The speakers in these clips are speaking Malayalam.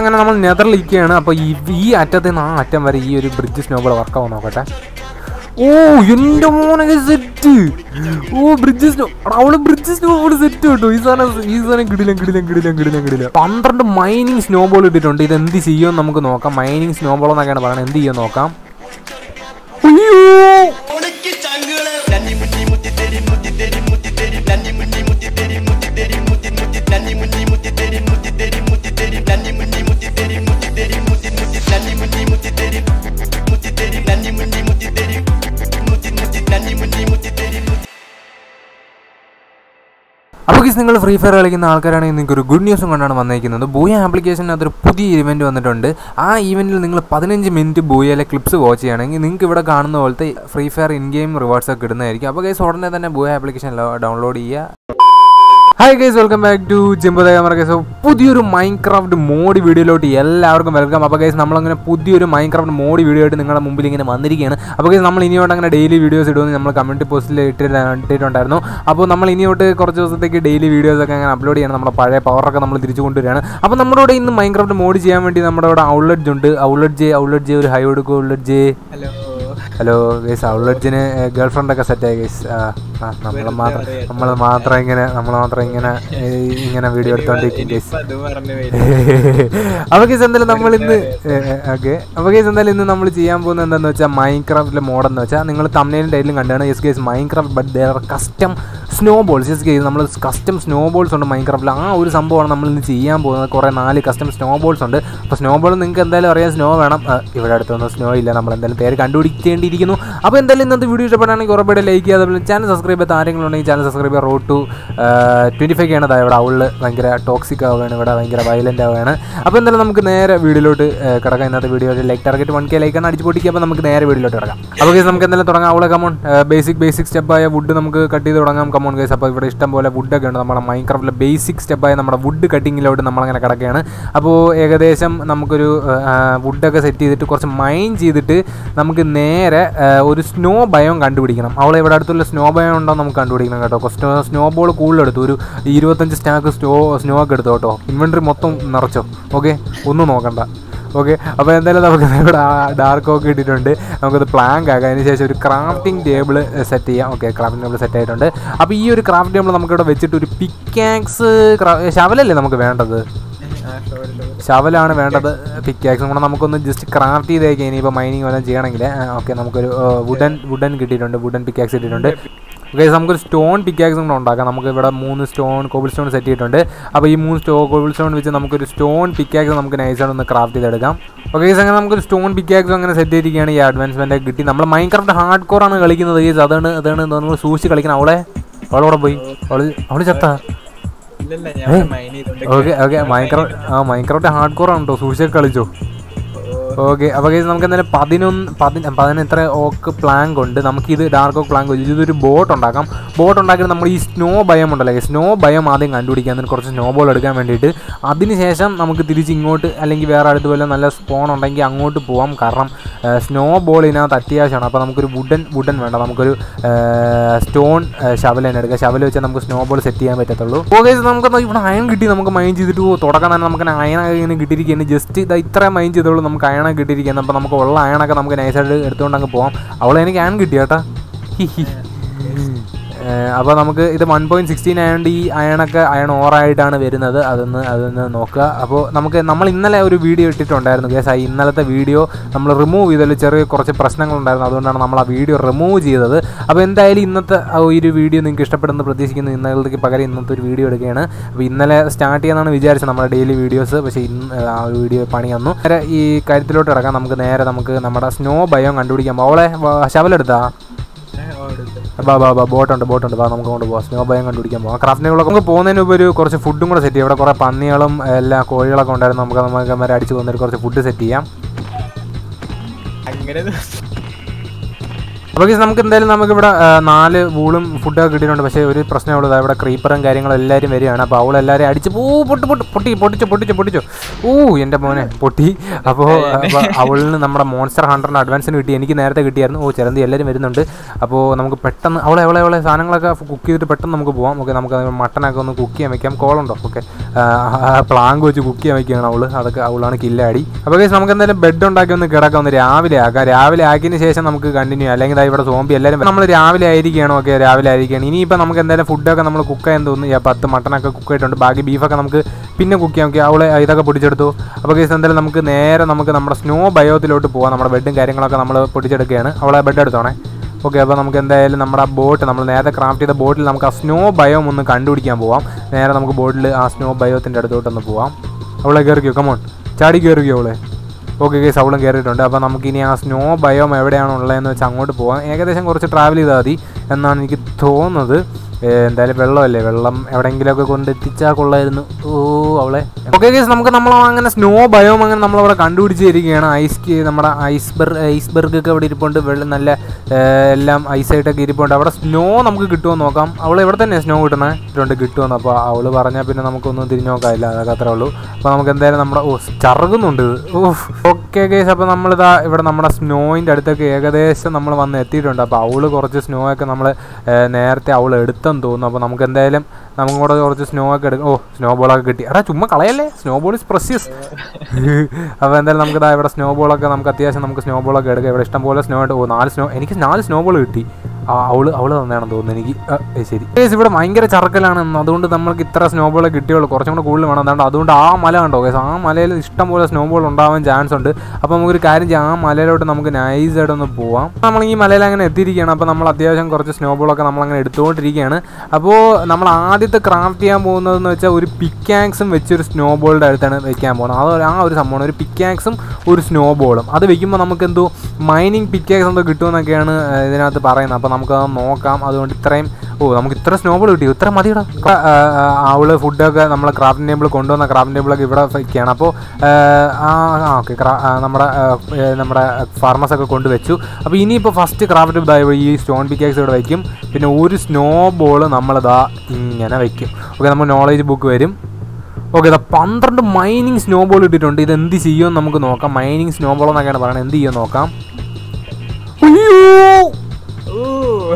അങ്ങനെ നമ്മൾ നെതറിലിരിക്കുകയാണ് അപ്പോൾ ഈ ഈ അറ്റത്ത് നിന്ന് ആ അറ്റം വരെ ഈ ഒരു ബ്രിഡ്ജ് സ്നോബോൾ വർക്കാവും നോക്കട്ടെ ഓ എൻ്റെ മോനൊക്കെ സെറ്റ് ഓ ബ്രിഡ്ജ് സ്നോ അവള് ബ്രിഡ്ജ് സ്നോബോൾ സെറ്റ് കേട്ടോ ഈ സാധനം ഈ സാധനം കിടിലം കിടിലം കിടിലം കിടിലം കിടിലം പന്ത്രണ്ട് മൈനിങ് സ്നോബോൾ ഇട്ടിട്ടുണ്ട് ഇത് എന്ത് ചെയ്യുമെന്ന് നമുക്ക് നോക്കാം മൈനിങ് സ്നോബോൾ എന്നൊക്കെയാണ് പറയുന്നത് എന്ത് ചെയ്യുമെന്ന് നോക്കാം അയ്യോ ഉണക്കി ചങ്കുകളെ നന്ദി മുന്നി മുത്തി തെരി മുത്തി തെരി മുത്തി തെരി നന്ദി മുന്നി മുത്തി തെരി മുത്തി തെരി മുത്തി മുത്തി നന്ദി മുന്നി മുത്തി തെരി മുത്തി തെരി മുത്തി തെരി നന്ദി മുന്നി മുത്തി തെരി മുത്തി തെരി മുത്തി മുത്തി നന്ദി മുന്നി മുത്തി തെരി മുത്തി തെരി നന്ദി മുന്നി മുത്തി തെരി മുത്തി മുത്തി നന്ദി മുന്നി മുത്തി തെരി മുത്തി അപ്പോൾ ഗീസ് നിങ്ങൾ ഫ്രീ ഫയർ കളിക്കുന്ന ആൾക്കാരാണെങ്കിൽ നിങ്ങൾക്ക് ഒരു ഗുഡ് ന്യൂസും കൊണ്ടാണ് വന്നിരിക്കുന്നത് ബൂയ ആപ്ലിക്കേഷനകത്ത് ഒരു പുതിയ ഇവൻറ്റ് വന്നിട്ടുണ്ട് ആ ഇവൻറ്റിൽ നിങ്ങൾ പതിനഞ്ച് മിനിറ്റ് ബൂയയിലെ ക്ലിപ്സ് വാച്ച് ചെയ്യുകയാണെങ്കിൽ നിങ്ങൾക്ക് ഇവിടെ കാണുന്ന പോലത്തെ free fire in game rewards ഒക്കെ ഇടുന്നതായിരിക്കും അപ്പോൾ ഗൈസ് ഉടനെ തന്നെ ബൂയ ആപ്ലിക്കേഷൻ ഡൗൺലോഡ് ചെയ്യുക hi guys welcome back to ജിംബോദയമർ ഗൈസ് പുതിയൊരു മൈൻക്രാഫ്റ്റ് മോഡ് വീഡിയോയിലോട്ട് എല്ലാവർക്കും വെൽക്കം അപ്പോൾ ഗൈസ് നമ്മളങ്ങനെ പുതിയൊരു മൈൻക്രാഫ്റ്റ് മോഡ് വീഡിയോ ആയിട്ട് നിങ്ങളുടെ മുമ്പിൽ ഇങ്ങനെ വന്നിരിക്കുകയാണ് അപ്പോൾ ഗൈസ് നമ്മൾ ഇനിയോട്ട് അങ്ങനെ ഡെയിലി വീഡിയോസ് ഇടുമെന്ന് നമ്മൾ കമ്മ്യൂണിറ്റി പോസ്റ്റിൽ ഇട്ടിട്ട് ഇട്ടിട്ടുണ്ടായിരുന്നു അപ്പോൾ നമ്മൾ ഇനിയോട്ട് കുറച്ച് ദിവസത്തേക്ക് ഡെയിലി വീഡിയോസ് ഒക്കെ അങ്ങനെ അപ്ലോഡ് ചെയ്യണം നമ്മുടെ പഴയ പവറൊക്കെ നമ്മൾ തിരിച്ചു കൊണ്ടുവരികയാണ് അപ്പോൾ നമ്മുടെ ഇവിടെ ഇന്ന് മൈൻക്രാഫ്റ്റ് മോഡ് ചെയ്യാൻ വേണ്ടി നമ്മുടെ ഇവിടെ ഔട്ട്ലെറ്റ് ഉണ്ട് ഔട്ട്ലെറ്റ് ജെ ഔട്ട്ലെറ്റ് ജെ ഒരു ഹൈ കൊടുക്കും outlet J hello hello guys ഔട്ട്ലെറ്റിന് ഗേൾ ഫ്രണ്ട് ഒക്കെ സെറ്റായി ഗൈസ് നമ്മൾ മാത്രം നമ്മൾ മാത്രം ഇങ്ങനെ നമ്മൾ മാത്രം ഇങ്ങനെ ഏ, ഇങ്ങനെ വീഡിയോ എടുത്തോണ്ടിരിക്കും ഗൈസ് അത് പറഞ്ഞു അപ്പോൾ കേസ് എന്തായാലും നമ്മൾ ഇന്ന് ഓക്കെ അപ്പോൾ കേസ് എന്തായാലും ഇന്ന് നമ്മൾ ചെയ്യാൻ പോകുന്നത് എന്താണെന്ന് വെച്ചാൽ മൈൻക്രാഫ്റ്റിലെ മോഡെന്ന് വെച്ചാൽ നിങ്ങൾ തമിഴിലും ടൈലിലും കണ്ടാണ് yes guys Minecraft but there custom snow balls yes guys നമ്മൾ കസ്റ്റം സ്നോ ബോൾസ് ഉണ്ട് മൈൻക്രാഫ്റ്റിൽ ആ ഒരു സംഭവമാണ് നമ്മൾ ഇന്ന് ചെയ്യാൻ പോകുന്നത് കുറേ നാല് കസ്റ്റം സ്നോ ബോൾസ് ഉണ്ട് അപ്പോൾ സ്നോ ബോൾ നിങ്ങൾക്ക് എന്തായാലും അറിയാം സ്നോ വേണം ആ, ഇവിടെ അടുത്തൊന്നും സ്നോ ഇല്ല നമ്മൾ എന്തായാലും പേര് കണ്ടുപിടിക്കേണ്ടിയിരിക്കുന്നു അപ്പോൾ എന്തായാലും ഇന്നത്തെ വീഡിയോ ഇഷ്ടപ്പെട്ടാണെങ്കിൽ ഉറപ്പായിട്ട് ലൈക്ക് ചെയ്യുക അതുപോലെ ചാനൽ സബ്സ്ക്രൈബ് ചെയ്യാത്ത ആരെങ്കിലും ഉണ്ടെങ്കിൽ ചാനൽ സബ്സ്ക്രൈബ് ചെയ്യുക റോഡ് ടു ട്വൻറ്റി ഫൈവ് ആണ് ഇവിടെ അവളിൽ ഭയങ്കര ടോക്സിക് ആവുകയാണ് ഇവിടെ ഭയങ്കര വയലൻ്റ് ആവുകയാണ് അപ്പോൾ എന്തായാലും നമുക്ക് നേരെ വീഡിയോയിലോട്ട് ഏഹ്, കിടക്കാം ഇന്നത്തെ വീഡിയോയിൽ ലൈക്ക് ടാർഗറ്റ് വൺ കെ ലൈക്കാണ് അടിച്ച് പൊട്ടിക്കുക അപ്പോൾ നമുക്ക് നേരെ വീഡിയോയിലോട്ട് കിടക്കാം അപ്പോൾ കേസ് നമുക്ക് എന്തായാലും തുടങ്ങാം അവളെ കമോൺ ബേസിക് ബേസിക് സ്റ്റെപ്പായ വുഡ് നമുക്ക് കട്ട് ചെയ്ത് തുടങ്ങാം കമോൺ കേസ് അപ്പോൾ ഇവിടെ ഇഷ്ടം പോലെ വുഡൊക്കെ ഉണ്ട് നമ്മുടെ മൈൻക്രാഫ്റ്റിലെ ബേസിക് സ്റ്റെപ്പായ നമ്മുടെ വുഡ് കട്ടിങ്ങിലോട്ട് നമ്മളങ്ങനെ കിടക്കുകയാണ് അപ്പോൾ ഏകദേശം നമുക്കൊരു വുഡൊക്കെ സെറ്റ് ചെയ്തിട്ട് കുറച്ച് മൈൻ ചെയ്തിട്ട് നമുക്ക് നേരെ ആ, ഒരു സ്നോ ബയം കണ്ടുപിടിക്കണം അവളെ ഇവിടെ അടുത്തുള്ള സ്നോ ബയം ഉണ്ടോ നമുക്ക് കണ്ടുപിടിക്കണം കേട്ടോ സ്നോ സ്നോ ബോൾ കൂടുതലെടുത്തു ഒരു ഇരുപത്തഞ്ച് സ്റ്റാക്ക് സ്നോ സ്നോ ഒക്കെ എടുത്തു കേട്ടോ ഇൻവെൻട്രി മൊത്തം നിറച്ചോ ഓക്കെ ഒന്നും നോക്കണ്ട ഓക്കെ അപ്പോൾ എന്തായാലും നമുക്ക് ഇവിടെ ഡാർക്ക് ഒക്കെ ഇട്ടിട്ടുണ്ട് നമുക്കത് പ്ലാങ്ക് ആക്കാം അതിന് ശേഷം ഒരു ക്രാഫ്റ്റിംഗ് ടേബിൾ സെറ്റ് ചെയ്യാം ഓക്കെ ക്രാഫ്റ്റിംഗ് ടേബിൾ സെറ്റ് ആയിട്ടുണ്ട് അപ്പോൾ ഈ ഒരു ക്രാഫ്റ്റ് ടേബിൾ നമുക്കിവിടെ വെച്ചിട്ട് ഒരു പിക്കാക്സ് ശവലല്ലേ നമുക്ക് വേണ്ടത് ശവലാണ് വേണ്ടത് പിക്കാക്സും കൂടെ നമുക്കൊന്ന് ജസ്റ്റ് ക്രാഫ്റ്റ് ചെയ്തേക്കാം ഇനിയിപ്പോൾ മൈനിങ് വല്ലതും ചെയ്യണമെങ്കിൽ ഓക്കെ നമുക്കൊരു വുഡൻ വുഡൻ കിട്ടിയിട്ടുണ്ട് വുഡൻ പിക്കാക്സ് കിട്ടിയിട്ടുണ്ട് ഓക്കെ നമുക്കൊരു സ്റ്റോൺ പിക്കാക്സും കൂടെ ഉണ്ടാക്കാം നമുക്ക് ഇവിടെ മൂന്ന് സ്റ്റോൺ കോബിൾ സ്റ്റോൺ സെറ്റ് ചെയ്തിട്ടുണ്ട് അപ്പോൾ ഈ മൂന്ന് സ്റ്റോ കോബിൾ സ്റ്റോൺ വെച്ച് നമുക്കൊരു സ്റ്റോൺ പിക്കാക്സ് നമുക്ക് നൈസായിട്ട് ഒന്ന് ക്രാഫ്റ്റ് ചെയ്തെടുക്കാം ഓക്കെ അങ്ങനെ നമുക്കൊരു സ്റ്റോൺ പിക്കാക്സും അങ്ങനെ സെറ്റ് ചെയ്തിരിക്കുകയാണ് ഈ അഡ്വാൻസ്മെൻ്റ് ഒക്കെ കിട്ടി നമ്മൾ മൈൻക്രാഫ്റ്റ് ഹാർഡ് കോർ ആണ് കളിക്കുന്നത് ഗൈസ് അതാണ് അതാണ് നമ്മൾ സൂക്ഷിച്ച് കളിക്കണം അവളെ അവളവിടെ പോയി അവള് അവള് ചത്താ ഇല്ലല്ല ഞാൻ മൈൻ ചെയ്തോണ്ട് ഓക്കെ ഓക്കെ മൈൻക്രാഫ്റ്റ് ആ മൈൻക്രാഫ്റ്റ് ഹാർഡ് കോർ ആണ് കേട്ടോ സൂക്ഷിച്ചൊക്കെ കളിച്ചോ ഓക്കെ അപ്പോൾ കേസ് നമുക്ക് എന്തായാലും പതിനൊന്ന് പതിന പതിനെത്ര ഓക്ക് പ്ലാങ്ക് ഉണ്ട് നമുക്കിത് ഡാർക്ക് ഓക്ക് പ്ലാങ്ക് ഇതൊരു ബോട്ട് ഉണ്ടാക്കാം ബോട്ട് ഉണ്ടാക്കിയിട്ട് നമ്മൾ ഈ സ്നോ ഭയം ഉണ്ടല്ലോ സ്നോ ഭയം ആദ്യം കണ്ടുപിടിക്കാൻ എന്നിട്ട് കുറച്ച് സ്നോ ബോൾ എടുക്കാൻ വേണ്ടിയിട്ട് അതിനുശേഷം നമുക്ക് തിരിച്ച് ഇങ്ങോട്ട് അല്ലെങ്കിൽ വേറെ അടുത്ത് വല്ല നല്ല സ്പോൺ ഉണ്ടെങ്കിൽ അങ്ങോട്ട് പോവാം കാരണം സ്നോ ബോൾ ഇതിനകത്ത് അത്യാവശ്യമാണ് അപ്പോൾ നമുക്കൊരു വുഡൻ വുഡൻ വേണ്ട നമുക്കൊരു സ്റ്റോൺ ശവൽ തന്നെ എടുക്കുക ശവൽ വെച്ചാൽ നമുക്ക് സ്നോ ബോൾ സെറ്റ് ചെയ്യാൻ പറ്റത്തുള്ളൂ ഓക്കെ നമുക്ക് ഇവിടെ അയൺ കിട്ടി നമുക്ക് മൈൻഡ് ചെയ്തിട്ട് ഓ, തുടക്കം തന്നെ നമുക്ക് അയണ ഇങ്ങനെ കിട്ടിയിരിക്കുകയാണ് ജസ്റ്റ് ഇത് ഇത്ര മൈൻഡ് ചെയ്തോളൂ നമുക്ക് അയണ കിട്ടിയിരിക്കുകയാണ് അപ്പോൾ നമുക്ക് ഉള്ള അയണൊക്കെ നമുക്ക് നൈസായിട്ട് എടുത്തുകൊണ്ട് അങ്ങ് പോകാം അവളെ എനിക്ക് അയൺ കിട്ടി കേട്ടാ ഹി ഹി അപ്പോൾ നമുക്ക് ഇത് വൺ പോയിൻറ്റ് സിക്സ്റ്റീൻ ആയതുകൊണ്ട് ഈ അയണൊക്കെ അയൺ ഓറായിട്ടാണ് വരുന്നത് അതൊന്ന് അതൊന്ന് നോക്കുക അപ്പോൾ നമുക്ക് നമ്മൾ ഇന്നലെ ഒരു വീഡിയോ ഇട്ടിട്ടുണ്ടായിരുന്നു കേസ് ആ ഇന്നലത്തെ വീഡിയോ നമ്മൾ റിമൂവ് ചെയ്തതിൽ ചെറിയ കുറച്ച് പ്രശ്നങ്ങളുണ്ടായിരുന്നു അതുകൊണ്ടാണ് നമ്മൾ ആ വീഡിയോ റിമൂവ് ചെയ്തത് അപ്പോൾ എന്തായാലും ഇന്നത്തെ ആ ഒരു വീഡിയോ നിങ്ങൾക്ക് ഇഷ്ടപ്പെടുന്ന പ്രതീക്ഷിക്കുന്നു ഇന്നലത്തേക്ക് പകരം ഇന്നത്തെ ഒരു വീഡിയോ എടുക്കുകയാണ് അപ്പോൾ ഇന്നലെ സ്റ്റാർട്ട് ചെയ്യാമെന്നാണ് വിചാരിച്ചത് നമ്മുടെ ഡെയിലി വീഡിയോസ് പക്ഷേ ഇന്ന് ആ ഒരു വീഡിയോ പണി വന്നു നേരെ ഈ കാര്യത്തിലോട്ട് ഇറക്കാം നമുക്ക് നേരെ നമുക്ക് നമ്മുടെ സ്നോ ഭയം കണ്ടുപിടിക്കാം അവളെ ശവലെടുത്താ ബാ ബാ ബാ ബോട്ടുണ്ട് ബോട്ടുണ്ട് ബാ നമുക്ക് കൊണ്ട് പോകാം സ്നോ ഭയം കണ്ടുപിടിക്കാൻ പോകാം ക്രാഫ്റ്റിനുകളൊക്കെ നമുക്ക് പോകുന്നതിന് മുമ്പ് ഒരു കുറച്ച് ഫുഡും കൂടെ സെറ്റ് ചെയ്യാം ഇവിടെ കുറേ പന്നികളും എല്ലാ കോഴികളൊക്കെ ഉണ്ടായിരുന്നു നമുക്ക് നമുക്ക് അമ്മരെ അടിച്ച് പോകുന്നൊരു കുറച്ച് ഫുഡ് സെറ്റ് ചെയ്യാം അങ്ങനെ അപ്പോൾ ഗൈസ് നമുക്ക് എന്തായാലും നമുക്കിവിടെ ആ, നാല് വൂളും ഫുഡൊക്കെ കിട്ടിയിട്ടുണ്ട് പക്ഷേ ഒരു പ്രശ്നമുള്ളത് ഇവിടെ ക്രീപ്പറും കാര്യങ്ങളും എല്ലാവരും വരികയാണ് അപ്പോൾ അവൾ എല്ലാവരും അടിച്ച് പോ പൊട്ട് പൊട്ട് പൊട്ടി പൊട്ടിച്ചു പൊട്ടിച്ചു പൊട്ടിച്ചു ഓ എൻ്റെ മോനെ പൊട്ടി അപ്പോൾ അവളിന് നമ്മുടെ മോൺസ്റ്റർ ഹൺഡ്രഡിന് അഡ്വാൻസിന് കിട്ടി എനിക്ക് നേരത്തെ കിട്ടിയായിരുന്നു ഓ ചിലന്തി എല്ലാവരും വരുന്നുണ്ട് അപ്പോൾ നമുക്ക് പെട്ടെന്ന് അവളെ അവളെ അവളെ സാധനങ്ങളൊക്കെ കുക്ക് ചെയ്തിട്ട് പെട്ടെന്ന് നമുക്ക് പോവാം ഓക്കെ നമുക്ക് മട്ടനൊക്കെ ഒന്ന് കുക്ക് ചെയ്യാൻ വെക്കാം കോളുണ്ടോ ഓക്കെ പ്ലാങ്ക് വെച്ച് കുക്ക് ചെയ്യാൻ വെക്കുകയാണ് അവള് അതൊക്കെ അവളാണ് കില്ലാടി അപ്പോൾ ഗൈസ് നമുക്ക് എന്തായാലും ബെഡ് ഉണ്ടാക്കി ഒന്ന് കിടക്കാം ഒന്ന് രാവിലെ ആക്കാം രാവിലെ ആക്കിയതിന് ശേഷം നമുക്ക് കണ്ടിന്യൂ അല്ലെങ്കിൽ ദാ ഇവിടെ സോംബി എല്ലാവരും നമ്മൾ രാവിലെ ആയിരിക്കുകയാണ് ഓക്കെ രാവിലെ ആയിരിക്കുകയാണ് ഇനിയിപ്പോൾ നമുക്ക് എന്തായാലും ഫുഡൊക്കെ നമ്മൾ കുക്ക് ചെയ്യാൻ തോന്നുന്നു ഈ പത്ത് മട്ടനൊക്കെ കുക്ക് ചെയ്തിട്ടുണ്ട് ബാക്കി ബീഫൊക്കെ നമുക്ക് പിന്നെ കുക്ക് ചെയ്യാം ഓക്കെ അവളെ ഇതൊക്കെ പൊടിച്ചെടുത്തു അപ്പോൾ ഗൈസ് എന്തായാലും നമുക്ക് നേരെ നമുക്ക് നമ്മുടെ സ്നോ ബയോത്തിലോട്ട് പോകാം നമ്മുടെ ബെഡും കാര്യങ്ങളൊക്കെ നമ്മൾ പൊടിച്ചെടുക്കുകയാണ് അവളെ ബെഡ് എടുത്തോണേ ഓക്കെ അപ്പോൾ നമുക്ക് എന്തായാലും നമ്മുടെ ആ ബോട്ട് നമ്മൾ നേരത്തെ ക്രാഫ്റ്റ് ചെയ്ത ബോട്ടിൽ നമുക്ക് ആ സ്നോ ബയോം ഒന്ന് കണ്ടുപിടിക്കാൻ പോവാം നേരെ നമുക്ക് ബോട്ടിൽ ആ സ്നോ ബയോത്തിൻ്റെ അടുത്തോട്ടൊന്ന് പോവാം അവളെ കയറിക്കോ കമോൺ ചാടി കയറിക്കോ അവളെ ഓക്കെ കേസ് അവളും കയറിയിട്ടുണ്ട് അപ്പോൾ നമുക്കിനി ആ സ്നോ ബയോം എവിടെയാണ് ഉള്ളതെന്ന് വെച്ചാൽ അങ്ങോട്ട് പോകാം ഏകദേശം കുറച്ച് ട്രാവൽ ചെയ്താൽ മതി എന്നാണ് എനിക്ക് തോന്നുന്നത് ഏ, എന്തായാലും വെള്ളമല്ലേ വെള്ളം എവിടെയെങ്കിലുമൊക്കെ കൊണ്ടെത്തിച്ചാൽ കൊള്ളായിരുന്നു ഓ അവളെ ഓക്കെ കേസ് നമുക്ക് നമ്മൾ അങ്ങനെ സ്നോ ബയോം അങ്ങനെ നമ്മളവിടെ കണ്ടുപിടിച്ചിരിക്കുകയാണ് ഐസ് ക്ക് നമ്മുടെ ഐസ്ബർഗ് ഐസ്ബർഗ് ഒക്കെ അവിടെ ഇരിപ്പുണ്ട് വെള്ളം നല്ല ഏ, എല്ലാം ഐസായിട്ടൊക്കെ ഇരിപ്പുണ്ട് അവിടെ സ്നോ നമുക്ക് കിട്ടുമോ നോക്കാം അവൾ എവിടെ തന്നെ സ്നോ കിട്ടണേ രണ്ട് കിട്ടുമെന്ന് അപ്പോൾ അവൾ പറഞ്ഞാൽ പിന്നെ നമുക്കൊന്നും തിരിഞ്ഞു നോക്കാമില്ല അതൊക്കെ അത്രേ ഉള്ളൂ അപ്പോൾ നമുക്ക് എന്തായാലും നമ്മുടെ ഓ ചറുകുന്നുണ്ട് ഓഫ് ഓക്കെ കേസ് അപ്പോൾ നമ്മളിതാ ഇവിടെ നമ്മുടെ സ്നോയിൻ്റെ അടുത്തൊക്കെ ഏകദേശം നമ്മൾ വന്ന് എത്തിയിട്ടുണ്ട് അപ്പോൾ അവള് കുറച്ച് സ്നോ ഒക്കെ നമ്മൾ നേരത്തെ അവൾ എടുത്തെന്ന് തോന്നുന്നു അപ്പോൾ നമുക്ക് എന്തായാലും നമുക്ക് കൂടെ കുറച്ച് സ്നോ ഒക്കെ എടുക്കും ഓ സ്നോ ബോളൊക്കെ കിട്ടി എടാ ചുമ്മാ കളയല്ലേ സ്നോ ബോൾ ഇസ് പ്രഷ്യസ് അപ്പോൾ എന്തായാലും നമുക്ക് ഇതാ ഇവിടെ സ്നോ ബോളൊക്കെ നമുക്ക് അത്യാവശ്യം നമുക്ക് സ്നോ ബോളൊക്കെ എടുക്കാം ഇവിടെ ഇഷ്ടം പോലെ സ്നോ ഉണ്ട് ഓ നാല് സ്നോ എനിക്ക് നാല് സ്നോ ബോൾ കിട്ടി ആ അവള് അവള് തന്നെയാണെന്ന് തോന്നുന്നു എനിക്ക് ആ, ഏ, ശരി Guys, ഇവിടെ ഭയങ്കര ചറക്കലാണ് അതുകൊണ്ട് നമ്മൾക്ക് ഇത്ര സ്നോ ബോളെ കിട്ടിയുള്ളൂ കുറച്ചും കൂടെ കൂടുതൽ വേണം അതുകൊണ്ട് അതുകൊണ്ട് ആ മല കണ്ടോ guys, ആ മലയിൽ ഇഷ്ടം പോലെ സ്നോ ബോൾ ഉണ്ടാവാൻ ചാൻസ് ഉണ്ട് അപ്പോൾ നമുക്കൊരു കാര്യം ചെയ്യാം ആ മലയിലോട്ട് നമുക്ക് നൈസായിട്ട് ഒന്ന് പോവാം നമ്മൾ ഈ മലയിൽ അങ്ങനെ എത്തിയിരിക്കുകയാണ് അപ്പോൾ നമ്മൾ അത്യാവശ്യം കുറച്ച് സ്നോ ബോളൊക്കെ നമ്മൾ അങ്ങനെ എടുത്തുകൊണ്ടിരിക്കുകയാണ് അപ്പോൾ നമ്മൾ ആദ്യത്തെ ക്രാഫ്റ്റ് ചെയ്യാൻ പോകുന്നതെന്ന് വെച്ചാൽ ഒരു പിക്കാക്സും വെച്ചൊരു സ്നോ ബോളിൻ്റെ അടുത്താണ് വെക്കാൻ പോകുന്നത് അത് ആ ഒരു സംഭവമാണ് ഒരു പിക്കാക്സും ഒരു സ്നോ ബോളും അത് വെക്കുമ്പോൾ നമുക്ക് എന്തോ മൈനിങ് പിക്കാക്സ് എന്തോ കിട്ടുമെന്നൊക്കെയാണ് ഏഹ്, ഇതിനകത്ത് പറയുന്നത് അപ്പോൾ നമുക്കത് നോക്കാം അതുകൊണ്ട് ഇത്രയും ഓ നമുക്ക് ഇത്ര സ്നോ ബോൾ കിട്ടി ഇത്ര മതിയടാ ആ, ആ, അവള് ഫുഡൊക്കെ നമ്മൾ ക്രാഫ്റ്റ് ടേബിൾ കൊണ്ടുവന്ന ക്രാഫ്റ്റ് ടേബിളൊക്കെ ഇവിടെ വയ്ക്കുകയാണ് അപ്പോൾ ആ ഓക്കെ നമ്മുടെ ആ, ഏ, നമ്മുടെ ഫാർമസ് ഒക്കെ കൊണ്ടുവച്ചു അപ്പോൾ ഇനിയിപ്പോൾ ഫസ്റ്റ് ക്രാഫ്റ്റ് ഇതാ ഇവിടെ ഈ സ്റ്റോൺ പിക്കാക്സ് ഇവിടെ വയ്ക്കും പിന്നെ ഒരു സ്നോ ബോൾ നമ്മളിതാ ഇങ്ങനെ വയ്ക്കും ഓക്കെ നമ്മൾ നോളേജ് ബുക്ക് വരും ഓക്കെ ഇതാ പന്ത്രണ്ട് മൈനിങ് സ്നോ ബോൾ ഇട്ടിട്ടുണ്ട് ഇത് എന്ത് ചെയ്യുമെന്ന് നമുക്ക് നോക്കാം മൈനിങ് സ്നോ ബോൾ എന്നൊക്കെയാണ് പറയുന്നത് എന്ത് ചെയ്യുമെന്ന് നോക്കാം അയ്യോ ഓ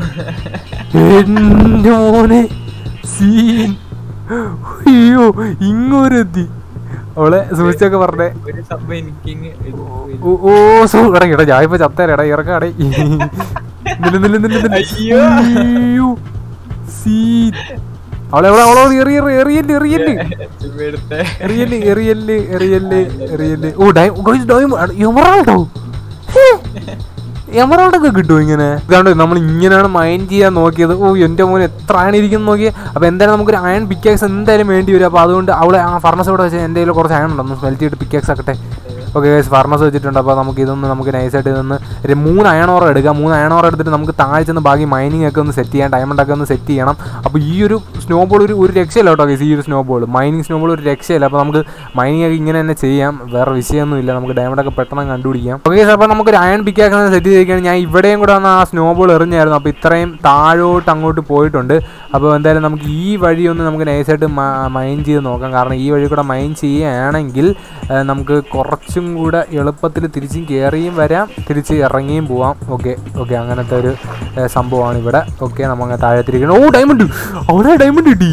എന്റെ മോനെ സീൻ അയ്യോ ഇങ്ങോരെത്തി അവളെ സൂക്ഷിച്ചൊക്കെ പറഞ്ഞേ ഒരു സംഭവം എനിക്കിങ് ഓ ഓ സൂ എടാ എടാ ഞാൻ ഇപ്പൊ ചത്തേരടാ ഇറക്കാടേ നില്ല് നില്ല് നില്ല് നില്ല്. അയ്യോ. അയ്യോ സീൻ അവളെ അവളെ അവളെ എറി എറി എറിയല് എറിയല് എടുത്തേ എറിയല് എറിയല് എറിയല് എറിയല് ഓ ഡൈ ഡൈമണ്ട് എമറാൾഡോ എമറാൾഡൊക്കെ കിട്ടുമോ ഇങ്ങനെ ഇതാണ്ട് നമ്മൾ ഇങ്ങനെയാണ് മൈൻഡ് ചെയ്യാൻ നോക്കിയത് ഓ എൻ്റെ മോൻ എത്ര അയൺ ഇരിക്കുന്നു നോക്കിയത് അപ്പോൾ എന്തായാലും നമുക്കൊരു അയൺ പിക്കാക്സ് എന്തായാലും വേണ്ടി വരും അപ്പോൾ അതുകൊണ്ട് അവളെ ആ ഫർണസ് ഇവിടെ വെച്ച് എൻ്റെ കയ്യിൽ കുറച്ച് അയൺ ഉണ്ടോ ഒന്ന് സ്മെൽറ്റ് ചെയ്തിട്ട് പിക്കാക്സ് ആക്കട്ടെ ഓക്കെ ഫർണസ് വെച്ചിട്ടുണ്ട് അപ്പോൾ നമുക്ക് ഇതൊന്ന് നമുക്ക് നൈസായിട്ട് ഇതൊന്ന് ഒരു മൂന്ന് അയണോറ എടുക്കാം മൂന്ന് അയണോറ എടുത്തിട്ട് നമുക്ക് താഴെ ചെന്ന് ബാക്കി മൈനിങ് ഒക്കെ ഒന്ന് സെറ്റ് ചെയ്യാം ഡയമണ്ട് ഒക്കെ ഒന്ന് സെറ്റ് ചെയ്യണം അപ്പോൾ ഈ ഒരു സ്നോ ബോൾ ഒരു ഒരു രക്ഷയില്ല കേട്ടോ guys, ഈ ഒരു snow ball mining snow ball ഒരു രക്ഷയില്ല അപ്പോൾ നമുക്ക് മൈനിങ് ഒക്കെ ഇങ്ങനെ തന്നെ ചെയ്യാം വേറെ വിഷയമൊന്നുമില്ല നമുക്ക് ഡയമണ്ട് ഒക്കെ പെട്ടെന്ന് കണ്ടുപിടിക്കാം ഓക്കെ അപ്പോൾ നമുക്കൊരു അയൺ പിക്കാക്സ് സെറ്റ് ചെയ്തിരിക്കുകയാണ് ഞാൻ ഇവിടെയും കൂടെ വന്ന് ആ സ്നോ ബോൾ എറിഞ്ഞായിരുന്നു അപ്പോൾ ഇത്രയും താഴോട്ട് അങ്ങോട്ട് പോയിട്ടുണ്ട് അപ്പോൾ എന്തായാലും നമുക്ക് ഈ വഴി ഒന്ന് നമുക്ക് നൈസായിട്ട് മൈൻ ചെയ്ത് നോക്കാം കാരണം ഈ വഴി കൂടെ മൈൻ ചെയ്യുകയാണെങ്കിൽ ഏഹ്, നമുക്ക് കുറച്ചും കൂടെ എളുപ്പത്തിൽ തിരിച്ചും കയറിയും വരാം തിരിച്ച് ഇറങ്ങിയും പോവാം ഓക്കെ ഓക്കെ അങ്ങനത്തെ ഒരു ഏഹ്, സംഭവമാണ് ഇവിടെ ഓക്കെ നമ്മൾ താഴത്തിരിക്കണം ഓ ഡയമണ്ട് അവിടെ ഡയമണ്ട് കിട്ടി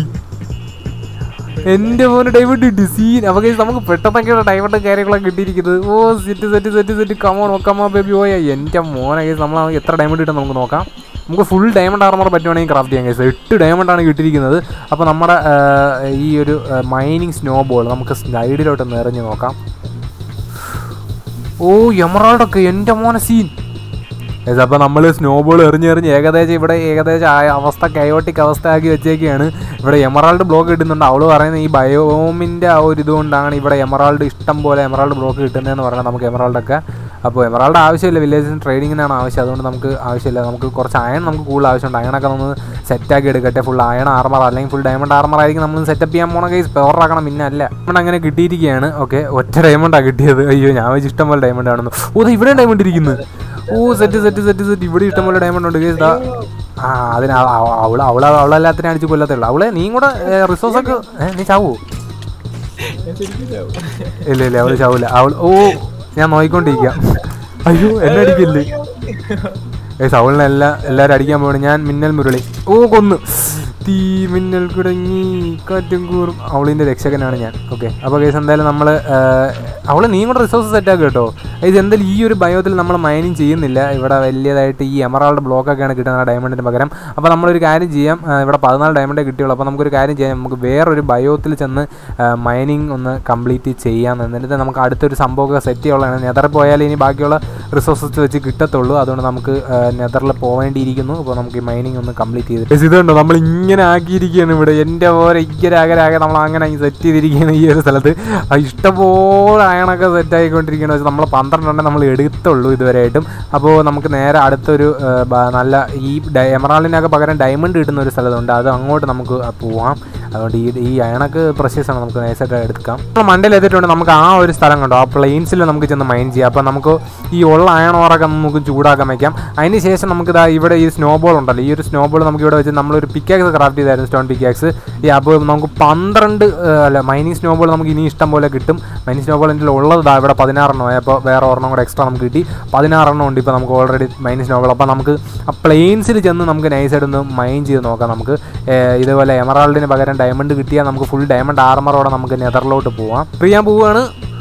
എൻ്റെ മോനെ ഡയമണ്ട് കിട്ടി സീൻ അപ്പോൾ guys, നമുക്ക് പെട്ടെന്നൊക്കെയാണ് ഡയമണ്ട് കാര്യങ്ങളൊക്കെ കിട്ടിയിരിക്കുന്നത് ഓ സെറ്റ് സെറ്റ് സെറ്റ് സെറ്റ് കമോ നോക്കാമോ ബേബി ഓയ എൻ്റെ മോനെ കേസ് നമ്മൾ എത്ര ഡയമണ്ട് കിട്ടും നമുക്ക് നോക്കാം നമുക്ക് ഫുൾ ഡയമണ്ട് ആർമർ പറ്റുവാണെങ്കിൽ ക്രാഫ്റ്റ് ചെയ്യാൻ കേസ് എട്ട് ഡയമണ്ടാണ് കിട്ടിയിരിക്കുന്നത് അപ്പോൾ നമ്മുടെ ആ, ഈ ഒരു മൈനിങ് സ്നോ ബോൾ നമുക്ക് സ്ലൈഡിലോട്ട് നിറഞ്ഞ് നോക്കാം ഓ എമറാൾഡൊക്കെ എൻ്റെ മോനെ സീൻ അപ്പോൾ നമ്മൾ സ്നോ ബോൾ എറിഞ്ഞെറിഞ്ഞ് ഏകദേശം ഇവിടെ ഏകദേശം ആ അവസ്ഥ കയോട്ടിക് അവസ്ഥ ആക്കി വെച്ചേക്കാണ് ഇവിടെ എമറാൾഡ് ബ്ലോക്ക് കിട്ടുന്നുണ്ട് അവള് പറയുന്നത് ഈ ബയോമിൻ്റെ ആ ഒരു ഇതുകൊണ്ടാണ് ഇവിടെ എമറാൾഡ് ഇഷ്ടം പോലെ എമറാൾഡ് ബ്ലോക്ക് കിട്ടുന്നതെന്ന് പറയുന്നത് നമുക്ക് എമറാൾഡൊക്കെ അപ്പോൾ എമറാൾഡ് ആവശ്യമില്ല വില്ലേജിന് ട്രേഡിങ്ങിനാണ് ആവശ്യം അതുകൊണ്ട് നമുക്ക് ആവശ്യമില്ല നമുക്ക് കുറച്ച് അയൺ നമുക്ക് കൂടുതൽ ആവശ്യമുണ്ട് അയണൊക്കെ നമ്മൾ സെറ്റാക്കി എടുക്കട്ടെ ഫുൾ അയൺ ആർമർ അല്ലെങ്കിൽ ഫുൾ ഡയമണ്ട് ആർമർ ആയിരിക്കും നമ്മൾ സെറ്റപ്പ് ചെയ്യാൻ പോണ കേസ് പവറാക്കണം പിന്നെ അല്ല ഡയമണ്ട് അങ്ങനെ കിട്ടിയിരിക്കുകയാണ് ഓക്കെ ഒറ്റ ഡയമണ്ടാണ് കിട്ടിയത് അയ്യോ ഞാൻ വെച്ച് ഇഷ്ടം പോലെ ഡയമണ്ട് ആണെന്ന് ഓ ദേ ഇവിടെ ഡയമണ്ട് ഇരിക്കുന്നു ഓ സെറ്റ് സെറ്റ് സെറ്റ് സെറ്റ് ഇവിടെ ഇഷ്ടംപോലെ ഡയമണ്ട് ഉണ്ട് കേസ് ആ അതിന് അവ- അവ- അവള് അവള് അവളെല്ലാത്തിനും അടിച്ച് കൊല്ലത്തേ ഉള്ളൂ അവളെ നീ കൂടെ റിസോഴ്സ് ഒക്കെ ഏ, നീ ചാവോ ഞാൻ ശരിക്കും ചാവും. ഇല്ല ഇല്ല അവള് ചാവൂല അവൾ ഓ ഞാൻ നോക്കിക്കൊണ്ടിരിക്കാം അയ്യോ എന്നെ അടിക്കില്ലേ ഏസ് അവളിനെ എല്ലാ എല്ലാവരും അടിക്കാൻ പോകണം ഞാൻ മിന്നൽ മുരളി ഓ കൊന്നു തീ മിന്നൽ കുടങ്ങി കാറ്റും കൂറും അവളിൻ്റെ രക്ഷകനാണ് ഞാൻ ഓക്കെ അപ്പോൾ കേസ് എന്തായാലും നമ്മൾ അവള് നീ കൂടെ റിസോഴ്സ് സെറ്റാക്കുക കേട്ടോ ഇത് എന്തായാലും ഈ ഒരു ബയോത്തിൽ നമ്മൾ മൈനിങ് ചെയ്യുന്നില്ല ഇവിടെ വലിയതായിട്ട് ഈ എമറാൾഡ് ബ്ലോക്കൊക്കെയാണ് കിട്ടുന്നത് ഡയമണ്ടിന് പകരം അപ്പോൾ നമ്മളൊരു കാര്യം ചെയ്യാം ആ, ഇവിടെ പതിനാല് ഡയമണ്ടേ കിട്ടിയുള്ളൂ അപ്പോൾ നമുക്കൊരു കാര്യം ചെയ്യാം നമുക്ക് വേറൊരു ബയോത്തിൽ ചെന്ന് മൈനിങ് ഒന്ന് കംപ്ലീറ്റ് ചെയ്യാം എന്നിട്ട് നമുക്ക് അടുത്തൊരു സംഭവമൊക്കെ സെറ്റ് ചെയ്യാനുള്ളതാണ് നെതറിൽ പോയാൽ ഇനി ബാക്കിയുള്ള റിസോഴ്സസ് വെച്ച് കിട്ടത്തുള്ളൂ അതുകൊണ്ട് നമുക്ക് നെതറിൽ പോവേണ്ടിയിരിക്കുന്നു അപ്പോൾ നമുക്ക് ഈ മൈനിങ് ഒന്ന് കംപ്ലീറ്റ് ചെയ്ത് Guys, ഇതുണ്ടോ നമ്മൾ ഇങ്ങനെ ആക്കിയിരിക്കുകയാണ് ഇവിടെ എൻ്റെ പോലെ ഇങ്ങനെ ആകരാകെ നമ്മൾ അങ്ങനെ സെറ്റ് ചെയ്തിരിക്കുകയാണ് ഈ ഒരു സ്ഥലത്ത് ആ ഇഷ്ടംപോലെ അയണൊക്കെ സെറ്റ് ആയിക്കൊണ്ടിരിക്കുകയാണ് പക്ഷേ നമ്മൾ പന്ത്രണ്ടെണ്ണം നമ്മൾ എടുത്തുള്ളൂ ഇതുവരെയായിട്ടും അപ്പോൾ നമുക്ക് നേരെ അടുത്തൊരു ആ, ബ- നല്ല ഈ ഡയ- എമറാൾഡിനൊക്കെ പകരം ഡയമണ്ട് കിട്ടുന്ന ഒരു സ്ഥലമുണ്ട് അത് അങ്ങോട്ട് നമുക്ക് പോവാം അതുകൊണ്ട് ഈ ഈ അയണക്ക് പ്രഷ്യസ് ആണ് നമുക്ക് നൈസായിട്ട് എടുക്കാം നമ്മൾ മണ്ടയിൽ എത്തിയിട്ടുണ്ട് നമുക്ക് ആ ഒരു സ്ഥലം കണ്ടോ ആ പ്ലെയിൻസിൽ നമുക്ക് ചെന്ന് മൈൻ ചെയ്യാം അപ്പോൾ നമുക്ക് ഈ ഉള്ള അയൺ ഓറൊക്കെ നമുക്ക് ചൂടാക്കാൻ വയ്ക്കാം അതിന് ശേഷം നമുക്ക് ഇതാ ഇവിടെ ഈ സ്നോ ബോൾ ഉണ്ടല്ലോ ഈ ഒരു സ്നോ ബോൾ നമുക്ക് ഇവിടെ വെച്ച് നമ്മളൊരു പിക്കാക്സ് ക്രാഫ്റ്റ് ചെയ്തായിരുന്നു സ്റ്റോൺ പിക്കാക്സ് ഈ അപ്പോൾ നമുക്ക് പന്ത്രണ്ട് ആ, അല്ല മൈനിങ് സ്നോ ബോൾ നമുക്ക് ഇനി ഇഷ്ടം പോലെ കിട്ടും മൈനിങ് സ്നോ ബോൾ എൻ്റെ ഉള്ളത് ഇതാ ഇവിടെ പതിനാറെണ്ണം അപ്പോൾ വേറെ ഒരെണ്ണം കൂടെ എക്സ്ട്രാ നമുക്ക് കിട്ടി പതിനാറെണ്ണം ഉണ്ട് ഇപ്പോൾ നമുക്ക് ഓൾറെഡി മൈനിങ് സ്നോ ബോൾ അപ്പോൾ നമുക്ക് ആ പ്ലെയിൻസിൽ ചെന്ന് നമുക്ക് നൈസായിട്ട് ഒന്ന് മൈൻ ചെയ്ത് നോക്കാം നമുക്ക് ഏ, ഇതുപോലെ എമറാൾഡിന് പകരം ഡയമണ്ട് കിട്ടിയാൽ നമുക്ക് ഫുൾ ഡയമണ്ട് ആർമറോടെ നമുക്ക് നെതറിലോട്ട് പോവാം പ്രിയാൻ പോവുകയാണ്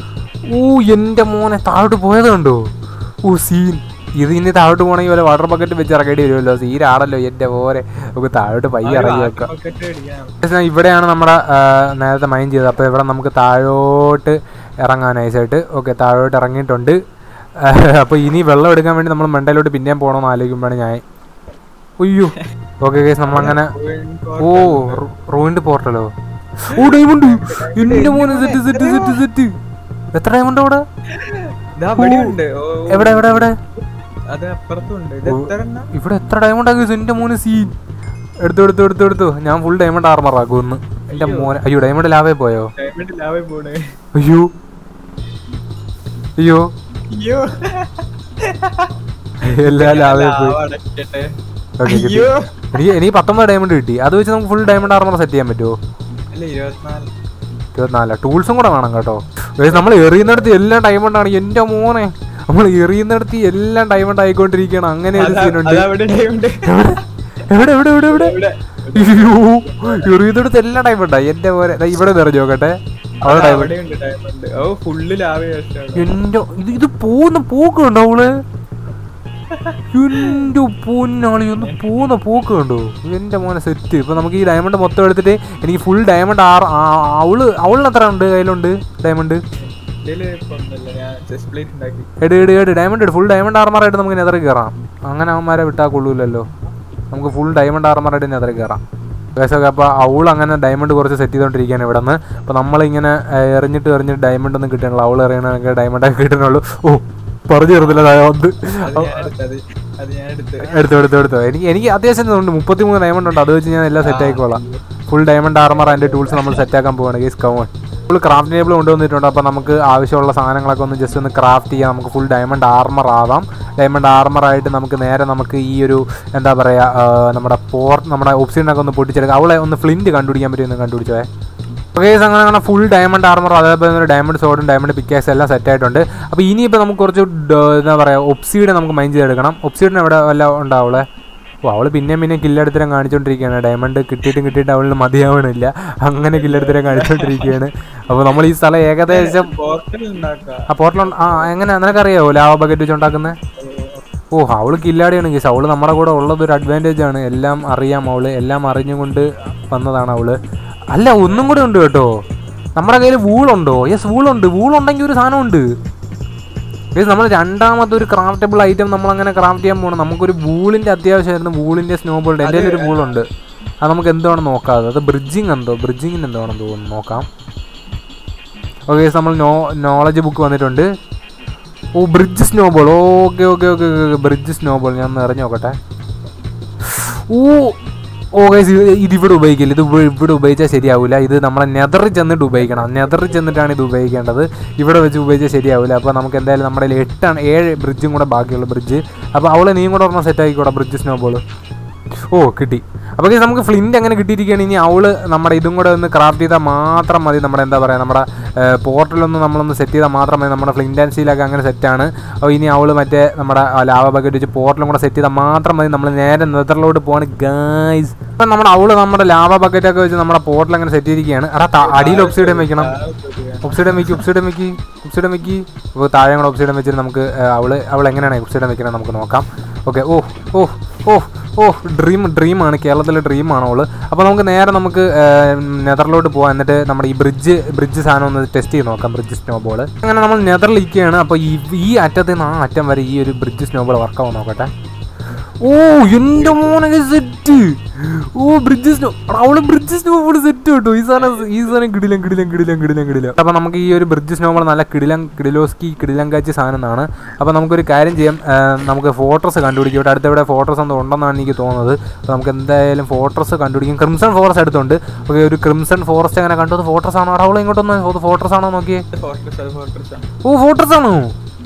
ഓ എൻ്റെ മോനെ താഴോട്ട് പോയത് കണ്ടോ ഓ സീൻ ഇത് ഇനി താഴോട്ട് പോകണമെങ്കിൽ വല്ല വാട്ടർ ബക്കറ്റ് വെച്ച് ഇറക്കേണ്ടി വരുമല്ലോ സീനാണല്ലോ എൻ്റെ പോരെ നമുക്ക് താഴോട്ട് പയ്യെ ഇറങ്ങി വെക്കാം ബക്കറ്റ് അടിക്കാം പക്ഷേ ഇവിടെയാണ് നമ്മുടെ ആ, നേരത്തെ മൈൻ ചെയ്തത് അപ്പോൾ ഇവിടെ നമുക്ക് താഴോട്ട് ഇറങ്ങാൻ നൈസായിട്ട് ഓക്കെ താഴോട്ട് ഇറങ്ങിയിട്ടുണ്ട് അപ്പോൾ ഇനി വെള്ളം എടുക്കാൻ വേണ്ടി നമ്മൾ മണ്ടയിലോട്ട് പിന്നെയും പോകണമെന്ന് ആലോചിക്കുമ്പോഴാണ് ഞാൻ അയ്യോ ഓക്കെ കേസ് നമ്മളങ്ങനെ ഓ റൂയിൻഡ് പോർട്ടലോ ഓ ഡയമണ്ട് എന്റെ മോനെ സെറ്റ് സെറ്റ് സെറ്റ് സെറ്റ് എത്ര ഡയമണ്ട് അവിടെ ഇതാ ഇവിടെയുണ്ട് ഓ, എവിടെ എവിടെ എവിടെ അത് അപ്പുറത്തുണ്ട് ഇത് ഓ. എത്ര എണ്ണ ഇവിടെ എത്ര ഡയമണ്ട് ആക്കി എന്റെ മോനെ സീൻ എടുത്തു എടുത്തു എടുത്തു എടുത്തു ഞാൻ ഫുൾ ഡയമണ്ട് ആർമർ ആക്കും ഒന്ന് എന്റെ മോനെ അയ്യോ ഡയമണ്ട് ലാവേ പോയോ ഡയമണ്ട് ലാവേ പോണ് അയ്യോ അയ്യോ അയ്യോ എല്ലാ ലാവേ പോയി ലാവ അടയ്ക്കട്ടെ ഓക്കെ കിട്ടി അയ്യോ എനിക്ക് എനിക്ക് പത്തൊമ്പത് ഡയമണ്ട് കിട്ടി അത് വെച്ച് നമുക്ക് ഫുൾ ഡയമണ്ട് ആർമർ സെറ്റ് ചെയ്യാൻ പറ്റുമോ അല്ല ഇരുപത്തിനാല് ഇരുപത്തിനാല് ടൂൾസും കൂടെ വേണം കേട്ടോ നമ്മൾ എറിയുന്നിടത്ത് എല്ലാം ഡയമണ്ട് ആണ് എന്റെ മോനെ നമ്മൾ എറിയുന്നിടത്ത് എല്ലാം ഡയമണ്ട് ആയിക്കൊണ്ടിരിക്കുകയാണ് അങ്ങനെ ഒരു അതാ- സീനുണ്ട് അതാ അവിടെ ഡയമണ്ട് എവിടെ എവിടെ എവിടെ എവിടെ ഇവിടെ അയ്യോ എറിയുന്നിടത്ത് എല്ലാം ഡയമണ്ടാ എന്റെ മോനെ ദാ ഇവിടെ നിറഞ്ഞു നോക്കട്ടെ അവിടെ അതാ ഡയമണ്ട് അവിടെയുണ്ട് ഡയമണ്ട് ഓ ഫുള്ള് ലാവ എന്റെ ഇത് ഇത് പോകുന്ന പോക്ക് കണ്ടോ അവള് എന്റെ പൊന്നാളി ഒന്ന് പോകുന്ന പോക്ക് കണ്ടോ എന്റെ മോനെ സെറ്റ് ഇപ്പൊ നമുക്ക് ഈ ഡയമണ്ട് മൊത്തം എടുത്തിട്ട് എനിക്ക് ഫുൾ ഡയമണ്ട് ആർ ആ- അവള് അവളിന് എത്ര ഉണ്ട് കയ്യിലുണ്ട് ഡയമണ്ട് ഇതില് ഇപ്പൊ ഒന്നുമില്ല ഞാൻ ചെസ്റ്റ് പ്ലേറ്റ് ഉണ്ടാക്കി എട് എട് എട് ഡയമണ്ട് ഫുൾ ഡയമണ്ട് ആർമറായിട്ട് നമുക്ക് നെതറി കയറാം അങ്ങനെ അവന്മാരെ വിട്ടാൽ കൊള്ളൂലല്ലോ നമുക്ക് ഫുൾ ഡയമണ്ട് ആർമറായിട്ട് നെതറി കയറാം വേസൊക്കെ അപ്പോൾ അവൾ അങ്ങനെ ഡയമണ്ട് കുറച്ച് സെറ്റ് ചെയ്തുകൊണ്ടിരിക്കുകയാണ് ഇവിടെ നിന്ന് അപ്പോൾ നമ്മളിങ്ങനെ ഏഹ്, എറിഞ്ഞിട്ട് എറിഞ്ഞിട്ട് ഡയമണ്ട് ഒന്നും കിട്ടണല്ലോ അവൾ എറിയണൊക്കെ ഡയമണ്ട് ഒക്കെ കിട്ടണുള്ളൂ ഓ പറഞ്ഞു തീർന്നില്ല ഡയമണ്ട് അത് ഞാൻ എടുത്തത് അത് ഞാൻ എടുത്ത് എടുത്തു എടുത്തു എടുത്തു എനിക്ക് എനിക്ക് അത്യാവശ്യം ഉണ്ട് മുപ്പത്തിമൂന്ന് ഡയമണ്ട് ഉണ്ട് അത് വെച്ച് ഞാൻ എല്ലാം സെറ്റ് ആയിക്കോളാം ഫുൾ ഡയമണ്ട് ആർമർ അതിൻ്റെ ടൂൾസ് നമ്മൾ സെറ്റ് ആക്കാൻ പോവാണ് ഗേസ് കവൺ ഫുൾ ക്രാഫ്റ്റ് ടേബിൾ കൊണ്ടുവന്നിട്ടുണ്ട് അപ്പോൾ നമുക്ക് ആവശ്യമുള്ള സാധനങ്ങളൊക്കെ ഒന്ന് ജസ്റ്റ് ഒന്ന് ക്രാഫ്റ്റ് ചെയ്യാം നമുക്ക് ഫുൾ ഡയമണ്ട് ആർമർ ആവാം ഡയമണ്ട് ആർമർ ആയിട്ട് നമുക്ക് നേരെ നമുക്ക് ഈ ഒരു എന്താ പറയുക നമ്മുടെ പോർട്ട് നമ്മുടെ ഒപ്സിനൊക്കെ ഒന്ന് പൊട്ടിച്ചെടുക്കാം അവളെ ഒന്ന് ഫ്ലിൻറ്റ് കണ്ടുപിടിക്കാൻ പറ്റുമെന്ന് കണ്ടുപിടിച്ചേ കേസ് അങ്ങനെ അങ്ങനെ ഫുൾ ഡയമണ്ട് ആർമർ അതേപോലെ തന്നെ ഡയമണ്ട് സോഡും ഡയമണ്ട് പിക്കാസ് എല്ലാം സെറ്റ് ആയിട്ടുണ്ട് അപ്പോൾ ഇനിയിപ്പോൾ നമുക്ക് കുറച്ച് ഡ- എന്താ പറയുക ഒപ്സീഡ് നമുക്ക് മൈൻഡ് ചെയ്തെടുക്കണം ഒപ്സീഡിന് എവിടെ വല്ല ഉണ്ടാവുള്ളേ ഓ അവൾ പിന്നെയും പിന്നെ കില്ലെടുത്തരം കാണിച്ചുകൊണ്ടിരിക്കുകയാണ് ഡയമണ്ട് കിട്ടിയിട്ടും കിട്ടിയിട്ട് അവളിന് മതിയാവണില്ല അങ്ങനെ കില്ലെടുത്തരം കാണിച്ചുകൊണ്ടിരിക്കുകയാണ് അപ്പോൾ നമ്മൾ ഈ സ്ഥലം ഏകദേശം പോർട്ടൽ ഉണ്ടാക്കാം ആ പോർട്ടൽ ആ എങ്ങനെ നിനക്കറിയാവോ ലാവ ബക്കറ്റ് വെച്ച് ഉണ്ടാക്കുന്നത് ഓ അവള് കില്ലാടിയാണ് കേസ് അവള് നമ്മുടെ കൂടെ ഉള്ളത് ഒരു അഡ്വാൻറ്റേജ് ആണ് എല്ലാം അറിയാം അവള് എല്ലാം അറിഞ്ഞുകൊണ്ട് വന്നതാണ് അവള് അല്ല ഒന്നും കൂടെ ഉണ്ട് കേട്ടോ നമ്മുടെ കയ്യിൽ വൂളുണ്ടോ യെസ് വൂളുണ്ട് വൂളുണ്ടെങ്കിൽ ഒരു സാധനം ഉണ്ട് ഗൈസ് നമ്മൾ രണ്ടാമത്തെ ഒരു ക്രാഫ്റ്റബിൾ ഐറ്റം നമ്മൾ അങ്ങനെ ക്രാഫ്റ്റ് ചെയ്യാൻ പോകണം നമുക്കൊരു വൂളിൻ്റെ അത്യാവശ്യമായിരുന്നു വൂളിൻ്റെ സ്നോ ബോളിൻ്റെ എൻ്റെ ഒരു വൂളുണ്ട് അത് നമുക്ക് എന്തുവാണെന്ന് നോക്കാം അത് ബ്രിഡ്ജിങ് എന്തോ ബ്രിഡ്ജിങ്ങിന് എന്താണെന്ന് തോന്നുന്നു നോക്കാം ഓക്കെ നമ്മൾ നോ നോളജ് ബുക്ക് വന്നിട്ടുണ്ട് ഓ bridge snowball okay okay okay okay bridge snowball ഞാൻ ഒന്ന് എറിഞ്ഞു നോക്കട്ടെ ഓ ഓ ഗൈസ് ഇത് ഇവിടെ ഉപയോഗിക്കില്ല ഇത് ഇവ- ഇവിടെ ഉപയോഗിച്ചാൽ ശരിയാവില്ല ഇത് നമ്മളെ നെതറിൽ ചെന്നിട്ട് ഉപയോഗിക്കണം നെതറിൽ ചെന്നിട്ടാണ് ഇത് ഉപയോഗിക്കേണ്ടത് ഇവിടെ വെച്ച് ഉപയോഗിച്ചാൽ ശരിയാവില്ല അപ്പോൾ നമുക്ക് എന്തായാലും നമ്മുടെ കയ്യിൽ എട്ടാണ് ഏഴ് ബ്രിഡ്ജും കൂടെ ബാക്കിയുള്ള ബ്രിഡ്ജ് അപ്പോൾ അവളെ നീയും കൂടെ ഒരെണ്ണം സെറ്റ് ആക്കിക്കൂടാ ബ്രിഡ്ജ് സ്നോബോൾ ഓ കിട്ടി അപ്പോൾ guys, നമുക്ക് ഫ്ലിൻ്റ് അങ്ങനെ കിട്ടിയിരിക്കുകയാണ് ഇനി അവള് നമ്മുടെ ഇതും കൂടെ ഒന്ന് ക്രാഫ്റ്റ് ചെയ്താൽ മാത്രം മതി നമ്മുടെ എന്താ പറയുക നമ്മുടെ പോർട്ടലൊന്ന് നമ്മളൊന്ന് സെറ്റ് ചെയ്താൽ മാത്രം മതി നമ്മുടെ ഫ്ലിൻ്റ് ആൻഡ് സ്റ്റീലൊക്കെ അങ്ങനെ സെറ്റാണ് അപ്പോൾ ഇനി അവള് മറ്റേ നമ്മുടെ ലാവ ബക്കറ്റ് വെച്ച് പോർട്ടലും കൂടെ സെറ്റ് ചെയ്താൽ മാത്രം മതി നമ്മൾ നേരെ നെതറിലോട്ട് പോവാണ് ഗായ്സ് അപ്പം നമ്മുടെ അവള് നമ്മുടെ ലാവ ബക്കറ്റൊക്കെ വെച്ച് നമ്മുടെ പോർട്ടൽ അങ്ങനെ സെറ്റ് ചെയ്തിരിക്കുകയാണ് എടാ ത- അടിയിൽ ഒപ്സൈഡൻ വെക്കണം ഒപ്സൈഡൻ വെക്കി ഒപ്സൈഡൻ വെക്കി ഒപ്സൈഡൻ വെക്കി അപ്പോൾ താഴെ കൂടെ ഒപ്സൈഡൻ വെച്ചിട്ട് നമുക്ക് ആ, അവള് അവൾ എങ്ങനെയാണ് ഒപ്സൈഡൻ വെക്കണത് നമുക്ക് നോക്കാം ഓക്കെ ഓ ഓ ഓ ഓ ഡ്രീം ഡ്രീമാണ് കേരളത്തിലെ ഡ്രീമാണ് അവള് അപ്പോൾ നമുക്ക് നേരെ നമുക്ക് ആ, നെതറിലോട്ട് പോകാം എന്നിട്ട് നമ്മുടെ ഈ ബ്രിഡ്ജ് ബ്രിഡ്ജ് സാധനം ഒന്ന് ടെസ്റ്റ് ചെയ്ത് നോക്കാം ബ്രിഡ്ജ് സ്നോബോൾ അങ്ങനെ നമ്മൾ നെതറിലിരിക്കുകയാണ് അപ്പോൾ ഈ ഈ അറ്റത്ത് നിന്ന് ആ അറ്റം വരെ ഈ ഒരു ബ്രിഡ്ജ് സ്നോബോൾ വർക്കാവും നോക്കട്ടെ ഓ എന്റെ മോനൊക്കെ സെറ്റ് ഓ ബ്രിഡ്ജ് സ്നോ അവള് ബ്രിഡ്ജ് സ്നോബോൾ സെറ്റ് കേട്ടോ ഈ സാധനം ഈ സാധനം കിടിലം കിടിലം കിടിലം കിടിലം കിടിലം അപ്പൊ നമുക്ക് ഈ ഒരു ബ്രിഡ്ജ് സ്നോബോൾ നല്ല കിടിലം കിടിലോസ്കി കിടിലം കാച്ചി സാധനം എന്നാണ് അപ്പൊ നമുക്കൊരു കാര്യം ചെയ്യാം ആ, നമുക്ക് ഫോട്ടോസ് കണ്ടുപിടിക്കും ഇവിടെ അടുത്ത ഇവിടെ ഫോട്ടോസ് എന്തോ ഉണ്ടെന്നാണ് എനിക്ക് തോന്നുന്നത് അപ്പൊ നമുക്ക് എന്തായാലും ഫോട്ടോസ് കണ്ടുപിടിക്കും ക്രിംസൺ ഫോറസ്റ്റ് അടുത്തുണ്ട് ഓക്കെ ഒരു ക്രിംസൺ ഫോറസ്റ്റ് അങ്ങനെ കണ്ടത് ഫോട്ടോസ് ആണോ അവിടെ അവളെ ഇങ്ങോട്ടൊന്ന് ഫോട്ടോസ് ആണോ നോക്കിയേ ഫോർട്രസ് അത് ഫോർട്രസ് ആണ് ഓ ഫോട്ടോസ് ആണോ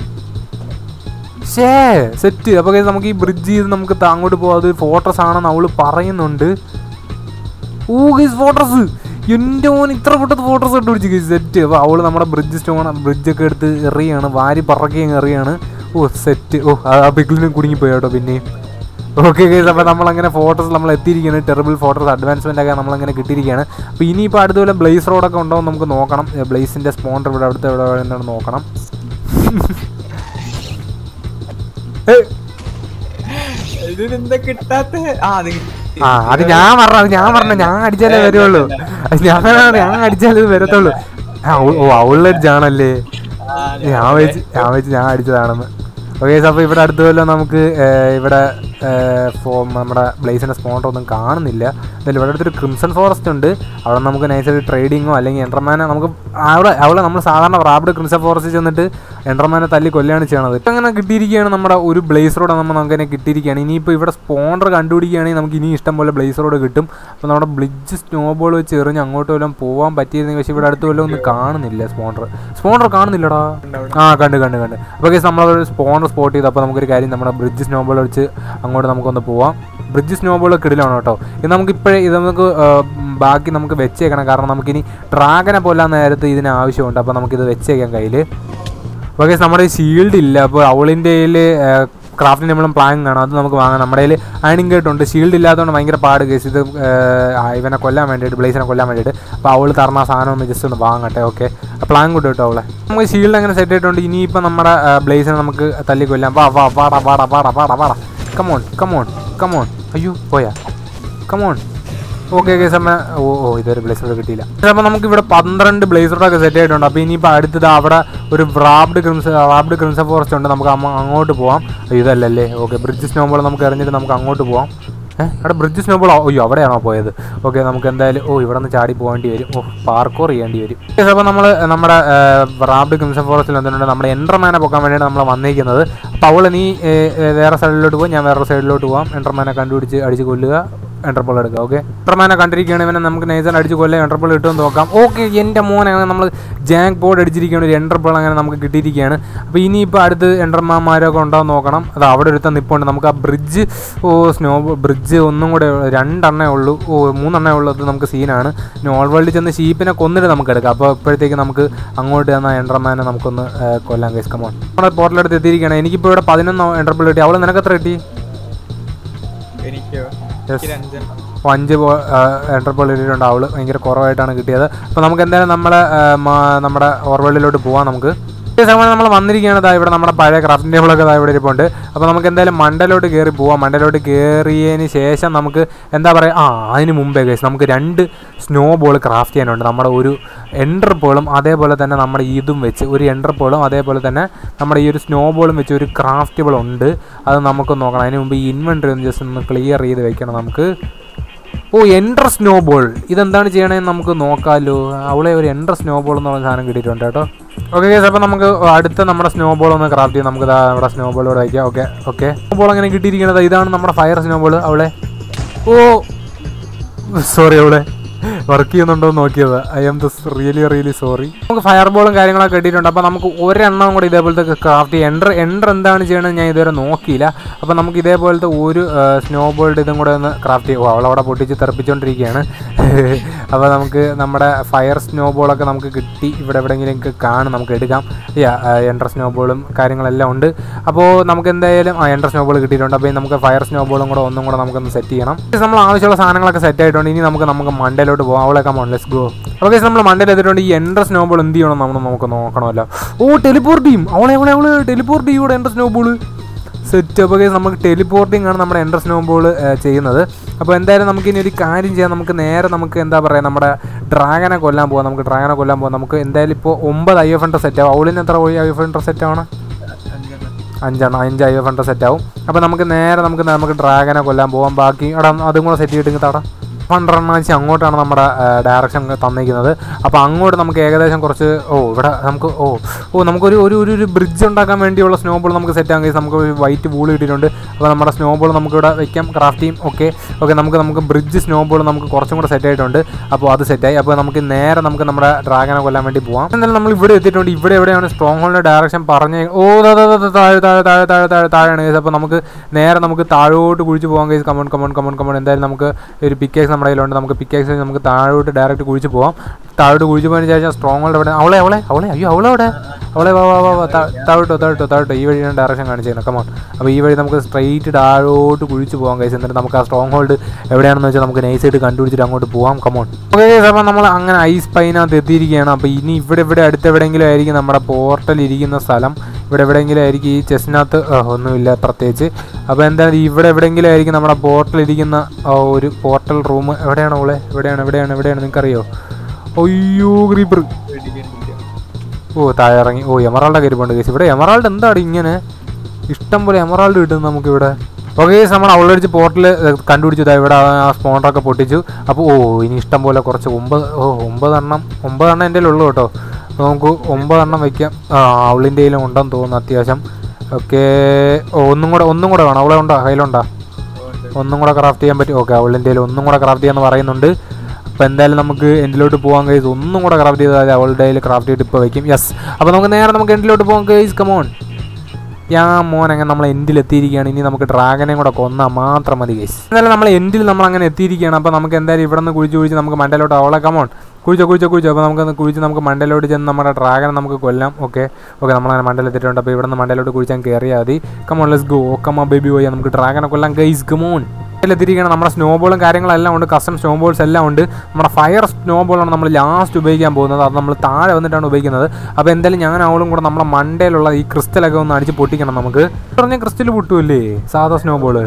ഷേ സെറ്റ് അപ്പോൾ guys നമുക്ക് ഈ ബ്രിഡ്ജ് ചെയ്ത് നമുക്ക് ത- അങ്ങോട്ട് പോകാം അത് ഫോട്ടോസ് ആണെന്ന് അവള് പറയുന്നുണ്ട് ഓ ഗൈസ് ഫോട്ടോസ് എൻ്റെ മോൻ ഇത്ര പെട്ടത് ഫോട്ടോസ് ഇട്ട് പിടിച്ച് ഗൈസ് സെറ്റ് അപ്പോൾ അവള് നമ്മുടെ ബ്രിഡ്ജ് സ്റ്റോൺ ബ്രിഡ്ജൊക്കെ എടുത്ത് എറിയാണ് വാരി പറക്കി അങ്ങ് എറിയാണ് ഓ സെറ്റ് ഓ ആ പിക്കിളിനും കുടുങ്ങിപ്പോയി കേട്ടോ പിന്നെയും ഓക്കെ ഗൈസ് അപ്പോൾ നമ്മളങ്ങനെ ഫോട്ടോസ് നമ്മൾ എത്തിയിരിക്കുകയാണ് ടെറിബിൾ ഫോട്ടോസ് അഡ്വാൻസ്മെൻ്റ് ഒക്കെ നമ്മളങ്ങനെ കിട്ടിയിരിക്കുകയാണ് അപ്പോൾ ഇനിയിപ്പോൾ അടുത്ത പോലെ ബ്ലേസ് റോഡൊക്കെ ഉണ്ടോ എന്ന് നമുക്ക് നോക്കണം ബ്ലേസിൻ്റെ സ്പോണ്ടർ ഇവിടെ അടുത്ത് ഇവിടെ എന്താണ് നോക്കണം ഏയ്, ഇതിനെന്താ കിട്ടാത്ത ആ അത് കിട്ടി. ആ അത് ഞാൻ പറഞ്ഞ അത് ഞാൻ പറഞ്ഞ ഞാൻ അടിച്ചാലേ വരുള്ളൂ അത് ഞാൻ ഞാൻ അടിച്ചാലേ ഇത് വരത്തുള്ളൂ ആ, ഓ ഓ അവളടിച്ചാണല്ലേ ആ, ഞാൻ വെച്ച് ഞാൻ വെച്ച് ഞാൻ അടിച്ചതാണെന്ന് ഓക്കെ അപ്പോൾ ഇവിടെ അടുത്ത് വല്ലതും നമുക്ക് ഏർ, ഇവിടെ ഏർ, ഫോ- നമ്മുടെ ബ്ലേസിൻ്റെ സ്പോണ്ടർ ഒന്നും കാണുന്നില്ല എന്തായാലും ഇവിടെ അടുത്തൊരു ക്രിംസൺ ഫോറസ്റ്റ് ഉണ്ട് അവിടെ നമുക്ക് നൈസായിട്ട് ട്രേഡിങ്ങോ അല്ലെങ്കിൽ എൻഡർമാനെ നമുക്ക് അവിടെ അവിടെ നമ്മൾ സാധാരണ റാബിഡ് ക്രിംസൺ ഫോറസ്റ്റിൽ ചെന്നിട്ട് എൻഡർമാനെ തല്ലി കൊല്ലുകയാണ് ചെയ്യണത് ഇപ്പം അങ്ങനെ കിട്ടിയിരിക്കുകയാണ് നമ്മുടെ ഒരു ബ്ലേസ് റോഡ് നമ്മൾ നമുക്ക് തന്നെ കിട്ടിയിരിക്കുകയാണ് ഇനിയിപ്പോൾ ഇവിടെ സ്പോണ്ടർ കണ്ടുപിടിക്കുകയാണെങ്കിൽ നമുക്ക് ഇനി ഇഷ്ടം പോലെ ബ്ലേസ് റോഡ് കിട്ടും അപ്പോൾ നമ്മുടെ ബ്ലിഡ്ജ് സ്നോബോൾ വെച്ച് എറിഞ്ഞ് അങ്ങോട്ട് വല്ലതും പോകാൻ പറ്റിയിരുന്നെങ്കിൽ പക്ഷേ ഇവിടെ അടുത്ത് വല്ലതും ഒന്നും കാണുന്നില്ല സ്പോണ്ടർ സ്പോണ്ടർ കാണുന്നില്ലടാ ആ കണ്ട് കണ്ട് കണ്ട് അപ്പോൾ കേസ് നമ്മളൊരു സ്പോണർ സ്പോട്ട് ചെയ്ത് അപ്പോൾ നമുക്കൊരു കാര്യം നമ്മുടെ ബ്രിഡ്ജ് സ്നോബോൾ വെച്ച് അങ്ങോട്ട് നമുക്കൊന്ന് പോവാം ബ്രിഡ്ജ് സ്നോബോൾ കിടിലാണ് കേട്ടോ ഇത് നമുക്ക് ഇപ്പോഴേ ഇത് നമുക്ക് ആ, ബാക്കി നമുക്ക് വെച്ചേക്കണം കാരണം നമുക്കിനി ഡ്രാഗനെ പോലാൻ നേരത്ത് ഇതിന് ആവശ്യമുണ്ട് അപ്പോൾ നമുക്കിത് വെച്ചേക്കാം കയ്യിൽ അപ്പോൾ കേസ് നമ്മുടെ ഷീൽഡ് ഇല്ല അപ്പോൾ അവളിൻ്റെ കയ്യിൽ ക്രാഫ്റ്റിന് നമ്മളും പ്ലാൻ കാണാം അത് നമുക്ക് വാങ്ങാം നമ്മുടെ കയ്യിൽ അയണിങ് ഗേട്ട് ഉണ്ട് ഷീൽഡ് ഇല്ലാത്തതുകൊണ്ട് ഭയങ്കര പാട് കേസ് ഇത് ആ, ഇവനെ കൊല്ലാൻ വേണ്ടിയിട്ട് ബ്ലേസിനെ കൊല്ലാൻ വേണ്ടിയിട്ട് അപ്പോൾ അവൾ തരണ ആ സാധനം ഒന്ന് ജസ്റ്റ് ഒന്ന് വാങ്ങട്ടെ ഓക്കെ പ്ലാൻ കൂട്ടും കേട്ടോ അവളെ നമുക്ക് ഷീൽഡ് അങ്ങനെ സെറ്റ് ആയിട്ടുണ്ട് ഇനിയിപ്പോൾ നമ്മുടെ ബ്ലേസിനെ നമുക്ക് തല്ലി കൊല്ലാം വാ വാ വാടാ വാടാ വാടാ വാടാ വാടാ കമോൺ കമോൺ കമോൺ അയ്യോ പോയാ കമോൺ ഓക്കെ ഓക്കെ സമയ ഓ ഓ ഇതൊരു ബ്ലേസർ കിട്ടിയില്ല അപ്പോൾ നമുക്ക് ഇവിടെ പന്ത്രണ്ട് ബ്ലേസറൊക്കെ സെറ്റ് ആയിട്ടുണ്ട് അപ്പോൾ ഇനിയിപ്പോൾ അടുത്തത് അവിടെ ഒരു warped crimson warped crimson forest ഉണ്ട് നമുക്ക് അമ്മ അങ്ങോട്ട് പോവാം ഇതല്ലല്ലേ ഓക്കെ ബ്രിഡ്ജ് സ്നോബോൾ നമുക്ക് എറിഞ്ഞിട്ട് നമുക്ക് അങ്ങോട്ട് പോവാം ഏഹ് അവിടെ ബ്രിഡ്ജ് സ്നോബോൾ അയ്യോ അവിടെയാണോ പോയത് ഓക്കെ നമുക്ക് എന്തായാലും ഓ ഇവിടെ നിന്ന് ചാടി പോകേണ്ടി വരും ഓ പാർക്കോർ ചെയ്യേണ്ടി വരും അപ്പോൾ നമ്മൾ നമ്മുടെ റാബ്ഡ് ക്രിംസ ഫോറസ്റ്റിൽ എന്തുണ്ട് നമ്മുടെ എൻഡർമാനെ പൊക്കാൻ വേണ്ടിയാണ് നമ്മൾ വന്നിരിക്കുന്നത് അപ്പോൾ അവൾ നീ ഏ, ഏ, വേറെ സൈഡിലോട്ട് പോകും ഞാൻ വേറെ സൈഡിലോട്ട് പോകാം എൻഡർമാനെ കണ്ടുപിടിച്ച് അടിച്ച് കൊല്ലുക എൻ്റർപോൾ എടുക്കുക ഓക്കെ എൻ്റർമാനെ കണ്ടിരിക്കുകയാണ് ഇവനെ നമുക്ക് നൈസൻ അടിച്ച് കൊല്ലം എൻ്റർപോൾ കിട്ടുമെന്ന് നോക്കാം ഓക്കെ എൻ്റെ മോനെ അങ്ങനെ നമ്മൾ ജാങ്ക് ബോർഡ് അടിച്ചിരിക്കുകയാണ് ഒരു എൻ്റർപോൾ അങ്ങനെ നമുക്ക് കിട്ടിയിരിക്കുകയാണ് അപ്പോൾ ഇനിയിപ്പോൾ അടുത്ത് എൻ്റർമാന്മാരൊക്കെ ഉണ്ടോ എന്ന് നോക്കണം അത് അവിടെ ഒരുത്തൻ നിൽപ്പുണ്ട് നമുക്ക് ആ ബ്രിഡ്ജ് ഓ സ്നോ ബ്രിഡ്ജ് ഒന്നും കൂടെ രണ്ടെണ്ണേ ഉള്ളൂ ഓ മൂന്നെണ്ണേ ഉള്ളൂ അത് നമുക്ക് സീനാണ് ഇനി ഓൾ വേൾഡിൽ ചെന്ന് ഷീപ്പിനെ കൊന്നിട്ട് നമുക്ക് എടുക്കാം അപ്പോൾ ഇപ്പോഴത്തേക്ക് നമുക്ക് അങ്ങോട്ട് ചെന്ന എൻ്റർമാനെ നമുക്കൊന്ന് ഏ, കൊല്ലാൻ കേസ് കമോൺ നമ്മുടെ പോർട്ടലെടുത്ത് എത്തിയിരിക്കുകയാണ് എനിക്കിപ്പോൾ ഇവിടെ പതിനൊന്ന് എൻ്റർപോൾ കിട്ടി അവൾ നിനക്ക് എത്ര കിട്ടി എനിക്കോ Yes. എനിക്ക് അഞ്ചെണ്ണം അപ്പോൾ അഞ്ച് എൻ്റർപോൾ ഇട്ടിട്ടുണ്ട് അവള് ഭയങ്കര കുറവായിട്ടാണ് കിട്ടിയത് അപ്പോൾ നമുക്ക് എന്തായാലും നമ്മളെ ആ, മാ- നമ്മുടെ ഓർവേളിലോട്ട് പോവാം നമുക്ക് ഈ സമയം നമ്മൾ വന്നിരിക്കുകയാണ് ദാ ഇവിടെ നമ്മുടെ പഴയ ക്രാഫ്റ്റിംഗ് ടേബിളൊക്കെ ദാ ഇവിടെ ഇരിപ്പുണ്ട് അപ്പോൾ നമുക്ക് എന്തായാലും മണ്ടലോട്ട് കയറി പോവാം മണ്ടലോട്ട് കയറിയതിന് ശേഷം നമുക്ക് എന്താ പറയുക ആ അതിന് മുമ്പേ കേസ് നമുക്ക് രണ്ട് സ്നോ ബോൾ ക്രാഫ്റ്റ് ചെയ്യാനുണ്ട് നമ്മുടെ ഒരു എൻഡർ ബോളും അതേപോലെ തന്നെ നമ്മുടെ ഇതും വെച്ച് ഒരു എൻഡർ ബോളും അതേപോലെ തന്നെ നമ്മുടെ ഈ ഒരു സ്നോ ബോളും വെച്ച് ഒരു ക്രാഫ്റ്റബിൾ ഉണ്ട് അത് നമുക്ക് നോക്കണം അതിന് മുമ്പ് ഈ ഇൻവെൻറ്ററി ഒന്ന് ജസ്റ്റ് ഒന്ന് ക്ലിയർ ചെയ്ത് വെക്കണം നമുക്ക് ഓ എൻഡർ സ്നോ ബോൾ ഇതെന്താണ് ചെയ്യണതെന്ന് നമുക്ക് നോക്കാമല്ലോ അവളെ ഒരു എൻഡർ സ്നോ ബോൾ എന്ന് പറഞ്ഞ സാധനം കിട്ടിയിട്ടുണ്ട് കേട്ടോ ഓക്കെ ഗേസ് അപ്പോൾ നമുക്ക് അടുത്ത നമ്മുടെ സ്നോ ബോൾ ഒന്ന് ക്രാഫ്റ്റ് ചെയ്യാം നമുക്ക് ദാ നമ്മുടെ സ്നോ ബോൾ ഇവിടെ വയ്ക്കാം ഓക്കെ ഓക്കെ സ്നോ ബോൾ അങ്ങനെ കിട്ടിയിരിക്കുന്നത് ഇതാണ് നമ്മുടെ ഫയർ സ്നോ ബോൾ അവളെ ഓ സോറി അവളെ വർക്ക് ചെയ്യുന്നുണ്ടോ എന്ന് നോക്കിയത് I am thus really really sorry നമുക്ക് ഫയർ ബോളും കാര്യങ്ങളൊക്കെ കിട്ടിയിട്ടുണ്ട് അപ്പോൾ നമുക്ക് ഒരെണ്ണം കൂടി ഇതേപോലത്തെ ക്രാഫ്റ്റ് ചെയ്യാം എൻ്റർ എൻ്റർ എന്താണ് ചെയ്യണമെന്ന് ഞാൻ ഇതുവരെ നോക്കിയില്ല അപ്പോൾ നമുക്ക് ഇതേപോലത്തെ ഒരു സ്നോ ബോൾഡ് ഇതും കൂടെ ഒന്ന് ക്രാഫ്റ്റ് ചെയ്യും ഓ അവളവിടെ പൊട്ടിച്ച് തെറിപ്പിച്ചുകൊണ്ടിരിക്കുകയാണ് അപ്പോൾ നമുക്ക് നമ്മുടെ ഫയർ സ്നോ ബോളൊക്കെ നമുക്ക് കിട്ടി ഇവിടെ എവിടെയെങ്കിലും കാണും നമുക്ക് എടുക്കാം യാ എൻ്റർ സ്നോ ബോളും കാര്യങ്ങളെല്ലാം ഉണ്ട് അപ്പോൾ നമുക്ക് എന്തായാലും ആ എൻ്റർ സ്നോ ബോൾ കിട്ടിയിട്ടുണ്ട് അപ്പോൾ ഇനി നമുക്ക് ഫയർ സ്നോ ബോളും കൂടെ ഒന്നും കൂടെ നമുക്കൊന്ന് സെറ്റ് ചെയ്യണം ഇത് നമ്മൾ ആവശ്യമുള്ള സാധനങ്ങളൊക്കെ സെറ്റ് ആയിട്ടുണ്ട് ഇനി നമുക്ക് നമുക്ക് മണ്ടയിലോട്ട് പോകാം അവളെ കമോൺ ലെറ്റ്സ് ഗോ ഓക്കെ നമ്മൾ മണ്ടയിൽ എത്തിയിട്ടുണ്ട് ഈ എൻ്റർ സ്നോ ബോൾ എന്ത് ചെയ്യണം നമ്മൾ നമുക്ക് നോക്കണമല്ലോ ഓ ടെലിപ്പോർട്ട് ചെയ്യും അവളെ അവളെ അവള് ടെലിപ്പോർട്ട് ചെയ്യും ഇവിടെ എൻ്റർ സ്നോ ബോൾ സെറ്റ് അപ്പോൾ guys നമുക്ക് ടെലിപ്പോർട്ടിംഗ് ആണ് നമ്മുടെ എൻ്റർ സ്നോ ബോൾ ചെയ്യുന്നത് അപ്പോൾ എന്തായാലും നമുക്ക് ഇനി ഒരു കാര്യം ചെയ്യാം നമുക്ക് നേരെ നമുക്ക് എന്താ പറയുക നമ്മുടെ ഡ്രാഗനെ കൊല്ലാൻ പോകാം നമുക്ക് ഡ്രാഗനെ കൊല്ലാൻ പോകാം നമുക്ക് എന്തായാലും ഇപ്പോൾ ഒമ്പത് ഐ എഫ് ഹൺഡ്രഡ് സെറ്റ് ആവും അവളിന് എത്ര ഐ എഫ് ഹൺഡ്രഡ് സെറ്റ് ആവണം അഞ്ചെണ്ണം അഞ്ച് ഐ എഫ് ഹൺഡ്രഡ് സെറ്റ് ആവും അപ്പോൾ നമുക്ക് നേരെ നമുക്ക് നമുക്ക് ഡ്രാഗനെ കൊല്ലാൻ പോകാം ബാക്കി അവിടെ അതും കൂടെ സെറ്റ് ചെയ്തിട്ട് തടാം പന്ത്രണ്ടാഴ്ച അങ്ങോട്ടാണ് നമ്മുടെ ഡയറക്ഷൻ തന്നിരിക്കുന്നത് അപ്പോൾ അങ്ങോട്ട് നമുക്ക് ഏകദേശം കുറച്ച് ഓ ഇവിടെ നമുക്ക് ഓ ഓ നമുക്കൊരു ഒരു ഒരു ഒരു ബ്രിഡ്ജ് ഉണ്ടാക്കാൻ വേണ്ടിയുള്ള സ്നോ ബോൾ നമുക്ക് സെറ്റ് ആകാൻ കഴിയും നമുക്ക് ഒരു വൈറ്റ് ബോൾ കിട്ടിയിട്ടുണ്ട് അപ്പോൾ നമ്മുടെ സ്നോ ബോൾ നമുക്ക് ഇവിടെ വെക്കാം ക്രാഫ്റ്റ് ചെയ്യും ഓക്കെ ഓക്കെ നമുക്ക് നമുക്ക് ബ്രിഡ്ജ് സ്നോ ബോൾ നമുക്ക് കുറച്ചും കൂടെ സെറ്റ് ആയിട്ടുണ്ട് അപ്പോൾ അത് സെറ്റായി അപ്പോൾ നമുക്ക് നേരെ നമുക്ക് നമ്മുടെ ഡ്രാഗനെ കൊല്ലാൻ വേണ്ടി പോവാം എന്നാലും നമ്മൾ ഇവിടെ എത്തിയിട്ടുണ്ട് ഇവിടെ എവിടെയാണ് സ്ട്രോങ് ഹോളിൻ്റെ ഡയറക്ഷൻ പറഞ്ഞ് ഓ ദാ, ദാ, ദാ, ദാ, താഴെ താഴെ താഴെ താഴെ താഴെ താഴെയാണ് കേസ് അപ്പോൾ നമുക്ക് നേരെ നമുക്ക് താഴോട്ട് കുഴിച്ച് പോകാൻ കേസ് കമോൺ കമോൺ കമോൺ കമോൺ എന്തായാലും നമുക്ക് ഒരു പിക്കേക്സ് നമ്മുടെ കയ്യിലുണ്ട് നമുക്ക് പിക്കേക്സ് നമുക്ക് താഴോട്ട് ഡയറക്റ്റ് കുഴിച്ച് പോകാം താഴോട്ട് കുഴിച്ച് പോയതിന് ശേഷം സ്ട്രോങ് ഹോൾഡ് എവിടെ അവളെ അവളെ അവളെ അയ്യോ അവളെ അവിടെ അവളെ വാ വാ വാ വാ താ- താഴോട്ടോ താഴോട്ടോ താഴോട്ടോ ഈ വഴിയാണ് ഡയറക്ഷൻ കാണിച്ചിരുന്നത് കമോൺ അപ്പോൾ ഈ വഴി നമുക്ക് സ്ട്രെയിറ്റ് താഴോട്ട് കുഴിച്ച് പോകാൻ കഴിച്ചു എന്നിട്ട് നമുക്ക് ആ സ്ട്രോങ് ഹോൾഡ് എവിടെയാണെന്ന് വെച്ചാൽ നമുക്ക് നൈസായിട്ട് കണ്ടുപിടിച്ചിട്ട് അങ്ങോട്ട് പോകാം കമോൺ ഓക്കെ അപ്പോൾ നമ്മൾ അങ്ങനെ ഐസ് പൈനകത്ത് എത്തിയിരിക്കുകയാണ് അപ്പോൾ ഇനി ഇവിടെ ഇവിടെ അടുത്ത് എവിടെയെങ്കിലും ആയിരിക്കും നമ്മുടെ പോർട്ടൽ ഇരിക്കുന്ന സ്ഥലം ഇവിടെ എവിടെയെങ്കിലും ആയിരിക്കും ഈ ചെസ്സിനകത്ത് ഒന്നുമില്ല പ്രത്യേകിച്ച് അപ്പോൾ എന്തായാലും ഇവിടെ എവിടെയെങ്കിലും ആയിരിക്കും നമ്മുടെ പോർട്ടൽ ഇരിക്കുന്ന ആ ഒരു പോർട്ടൽ റൂം എവിടെയാണ് അവളെ എവിടെയാണ് എവിടെയാണ് എവിടെയാണ് നിങ്ങൾക്കറിയോ അയ്യോ ക്രീപ്പർ ഓ താഴെ ഇറങ്ങി ഓ എമറാൾഡ് കരിപ്പുണ്ട് കേസ് ഇവിടെ എമറാൾഡ് എന്താണ് ഇങ്ങനെ ഇഷ്ടം പോലെ എമറാൾഡ് കിട്ടും നമുക്കിവിടെ ഓക്കെ നമ്മൾ അവളടിച്ച് പോർട്ടിൽ കണ്ടുപിടിച്ചു ദാ ഇവിടെ ആ സ്പോണ്ടറൊക്കെ പൊട്ടിച്ചു അപ്പോൾ ഓ ഇനി ഇഷ്ടം പോലെ കുറച്ച് ഒമ്പത് ഓ ഒമ്പതെണ്ണം ഒമ്പതെണ്ണം എൻ്റെ ഉള്ളൂ കേട്ടോ അപ്പോൾ നമുക്ക് ഒമ്പതെണ്ണം വയ്ക്കാം ആ അവളിൻ്റെ കയ്യിലും ഉണ്ടെന്ന് തോന്നുന്നു അത്യാവശ്യം ഓക്കെ ഓ ഒന്നും കൂടെ ഒന്നും കൂടെ വേണം അവളെ ഉണ്ടോ കയ്യിലുണ്ടോ ഒന്നും കൂടെ ക്രാഫ്റ്റ് ചെയ്യാൻ പറ്റും ഓക്കെ അവളിൻ്റെ കയ്യിൽ ഒന്നും കൂടെ ക്രാഫ്റ്റ് ചെയ്യാന്ന് പറയുന്നുണ്ട് അപ്പോൾ എന്തായാലും നമുക്ക് എൻഡിലോട്ട് പോകാൻ കഴിയും ഒന്നും കൂടെ ക്രാഫ്റ്റ് ചെയ്താൽ അവളുടെ കയ്യിൽ ക്രാഫ്റ്റ് ചെയ്തിട്ട് ഇപ്പോൾ വയ്ക്കും യെസ് അപ്പോൾ നമുക്ക് നേരെ നമുക്ക് എൻഡിലോട്ട് പോകാൻ കഴിയും കമോൺ യാ മോൻ അങ്ങനെ നമ്മൾ എൻഡിൽ എത്തിയിരിക്കുകയാണ് ഇനി നമുക്ക് ഡ്രാഗനെ കൂടെ കൊന്നാൽ മാത്രം മതി കേസ് എന്നാലും നമ്മൾ എൻഡിൽ നമ്മൾ അങ്ങനെ എത്തിയിരിക്കുകയാണ് അപ്പോൾ നമുക്ക് എന്തായാലും ഇവിടെ നിന്ന് കുഴിച്ച് കുഴിച്ച് നമുക്ക് മണ്ടയിലോട്ട് അവളെ കമോൺ കുഴിച്ചോ കുഴിച്ചോ കുഴിച്ചോ അപ്പോൾ നമുക്ക് കുഴിച്ച് നമുക്ക് മണ്ടയിലോട്ട് ചെന്ന് നമ്മുടെ ഡ്രാഗനെ നമുക്ക് കൊല്ലാം ഓക്കെ ഓക്കെ നമ്മളങ്ങനെ മണ്ടയിൽ എത്തിയിട്ടുണ്ട് അപ്പോൾ ഇവിടെ നിന്ന് മണ്ടയിലോട്ട് കുഴിച്ചാൽ കയറിയാൽ മതി come on let's go come on baby പോയാൽ നമുക്ക് ഡ്രാഗനെ കൊല്ലാം ഗൈസ് കമോൺ എത്തിയിരിക്കണം നമ്മുടെ സ്നോബോളും കാര്യങ്ങളെല്ലാം ഉണ്ട് കസ്റ്റം സ്നോബോൾസ് എല്ലാം ഉണ്ട് നമ്മുടെ ഫയർ സ്നോബോളാണ് നമ്മൾ ലാസ്റ്റ് ഉപയോഗിക്കാൻ പോകുന്നത് അത് നമ്മൾ താഴെ വന്നിട്ടാണ് ഉപയോഗിക്കുന്നത് അപ്പോൾ എന്തായാലും ഞാൻ അവളും കൂടെ നമ്മുടെ മണ്ടയിലുള്ള ഈ ക്രിസ്റ്റലൊക്കെ ഒന്ന് അടിച്ച് പൊട്ടിക്കണം നമുക്ക് പറഞ്ഞ ക്രിസ്റ്റൽ പൊട്ടുമല്ലേ സാധാ സ്നോബോള്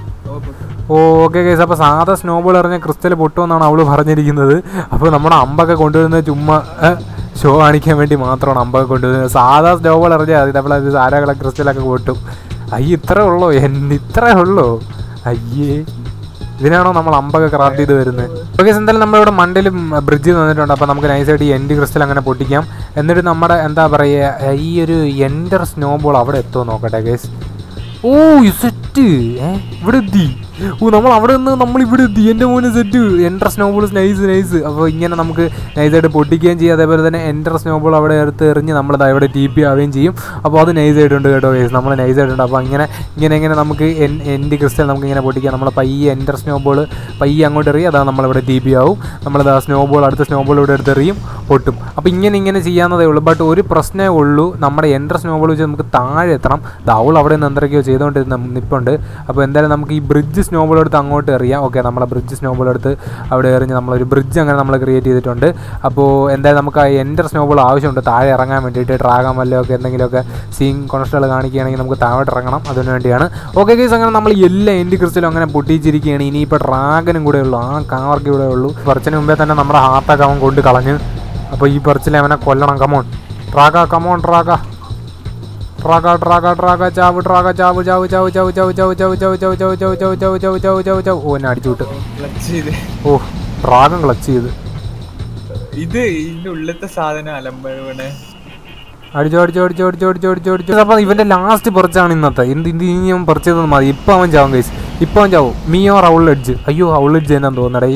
ഓക്കെ കേസ് അപ്പോൾ സാധാ സ്നോബോൾ എറിഞ്ഞ ക്രിസ്റ്റൽ പൊട്ടുമെന്നാണ് അവള് പറഞ്ഞിരിക്കുന്നത് അപ്പോൾ നമ്മുടെ അമ്പൊക്കെ കൊണ്ടുവരുന്നത് ചുമ്മാ ഷോ കാണിക്കാൻ വേണ്ടി മാത്രമാണ് അമ്പൊക്കെ കൊണ്ടുവരുന്നത് സാധാ സ്നോബോൾ എറിഞ്ഞാൽ മതി അപ്പോൾ അത് ആരാകളെ ക്രിസ്റ്റലൊക്കെ പൊട്ടും അയ്യ ഇത്രേ ഉള്ളൂ എന്ന് ഇത്രേ ഉള്ളൂ അയ്യേ ഇതിനാണോ നമ്മൾ അമ്പൊക്കെ ക്രാഫ്റ്റ് ചെയ്ത് വരുന്നത് ഓക്കെ എന്തായാലും നമ്മളിവിടെ മണ്ടയിൽ ബ്രിഡ്ജ് തന്നിട്ടുണ്ട് അപ്പോൾ നമുക്ക് നൈസായിട്ട് ഈ എൻഡ് ക്രിസ്റ്റൽ അങ്ങനെ പൊട്ടിക്കാം എന്നിട്ട് നമ്മുടെ എന്താ പറയുക ഈ ഒരു എൻഡർ സ്നോബോൾ അവിടെ എത്തുമോ നോക്കട്ടെ കേസ് ഓ സെറ്റ് ഏ ഇവിടെ എത്തി ഓ നമ്മൾ അവിടെ നിന്ന് നമ്മൾ ഇവിടെ എത്തി എൻ്റെ മോനെ set enter snowball nice nice അപ്പോൾ ഇങ്ങനെ നമുക്ക് നൈസായിട്ട് പൊട്ടിക്കുകയും ചെയ്യും അതേപോലെ തന്നെ എൻ്റർ സ്നോബോൾ അവിടെ എടുത്ത് എറിഞ്ഞ് നമ്മൾ ദാ ഇവിടെ ടി പി ആവുകയും ചെയ്യും അപ്പോൾ അത് നൈസായിട്ടുണ്ട് കേട്ടോ കേസ് നമ്മൾ നൈസായിട്ടുണ്ട് അപ്പോൾ ഇങ്ങനെ ഇങ്ങനെ ഇങ്ങനെ നമുക്ക് എൻ എൻ്റെ ക്രിസ്റ്റൽ നമുക്ക് ഇങ്ങനെ പൊട്ടിക്കാം നമ്മൾ പയ്യെ എൻ്റർ സ്നോബോൾ പയ്യെ അങ്ങോട്ട് എറിയും അതാണ് നമ്മളിവിടെ ടി പി ആവും നമ്മളത് ആ സ്നോബോൾ അടുത്ത സ്നോബോൾ ഇവിടെ എടുത്ത് എറിയും പൊട്ടും അപ്പോൾ ഇങ്ങനെ ഇങ്ങനെ ചെയ്യാവുന്നതേ ഉള്ളൂ ബട്ട് ഒരു പ്രശ്നമേ ഉള്ളൂ നമ്മുടെ എൻ്റർ സ്നോബോൾ വെച്ച് നമുക്ക് താഴെ എത്തണം ദൗൾ അവിടെ നിന്ന് എന്തൊക്കെയോ ചെയ്തുകൊണ്ടിരുന്ന നിപ്പുണ്ട് അപ്പോൾ എന്തായാലും നമുക്ക് ഈ ബ്രിഡ്ജ് സ്നോബോൾ എടുത്ത് അങ്ങോട്ട് എറിയാം ഓക്കെ നമ്മളെ ബ്രിഡ്ജ് സ്നോബോൾ എടുത്ത് അവിടെ എറിഞ്ഞ് നമ്മളൊരു ബ്രിഡ്ജ് അങ്ങനെ നമ്മൾ ക്രിയേറ്റ് ചെയ്തിട്ടുണ്ട് അപ്പോൾ എന്തായാലും നമുക്ക് ആ എൻ്റർ സ്നോബോൾ ആവശ്യമുണ്ട് താഴെ ഇറങ്ങാൻ വേണ്ടിയിട്ട് ഡ്രാഗൺ വല്ലോ ഒക്കെ എന്തെങ്കിലുമൊക്കെ സീൻ കോൺസ്റ്റകൾ കാണിക്കുകയാണെങ്കിൽ നമുക്ക് താഴോട്ട് ഇറങ്ങണം അതിനു വേണ്ടിയാണ് ഓക്കെ കേസ് അങ്ങനെ നമ്മൾ എല്ലാ എൻഡ് ക്രിസ്റ്റലും അങ്ങനെ പൊട്ടിച്ചിരിക്കുകയാണ് ഇനിയിപ്പോൾ ഡ്രാഗനും കൂടെ ഉള്ളൂ ആ കാർക്ക് ഇവിടെ ഉള്ളൂ കുറച്ചിന് മുമ്പേ തന്നെ നമ്മുടെ ഹാർട്ടൊക്കെ അവൻ കൊണ്ട് കളഞ്ഞ് അപ്പോൾ ഈ പറിച്ചിൽ അവനെ കൊല്ലണം കമോൺ ട്രാക കമോൺ ട്രാക ട്രാക ട്രാക ട്രാക ചാവ് ട്രാക ചാവ് ചാവ് ചാവ് ചാവ് ചാവ് ചാവ് ചാവ് ചാവ് ചാവ് ചാവ് ചാവ് ചാവ് ചാവ് ചാവ് ചാവ് ചാവ് ചാവ് ഓ എന്നെ അടിച്ചു വിട്ട് ക്ലച്ച് ചെയ്ത് ഓ ഡ്രാഗൺ ക്ലച്ച് ചെയ്ത് ഇത് ഇതിന്റെ ഉള്ളിലത്തെ സാധനം അലമ്പഴവണ് അടിച്ചോ അടിച്ചോ അടിച്ചോ അടിച്ചോ അടിച്ചോ അടിച്ചോ അടിച്ചോ അപ്പോൾ ഇവന്റെ ലാസ്റ്റ് പറിച്ചാണ് ഇന്നത്തെ എന്ത് ഇത് ഇനി അവൻ പറിച്ചത് മതി ഇപ്പം അവൻ ചാവും കൈസ് ഇപ്പം അവൻ ചാവും മീ ഓർ ഔൾ എഡ്ജ് അയ്യോ ഔൾ എഡ്ജ് എന്നാ തോന്നടേ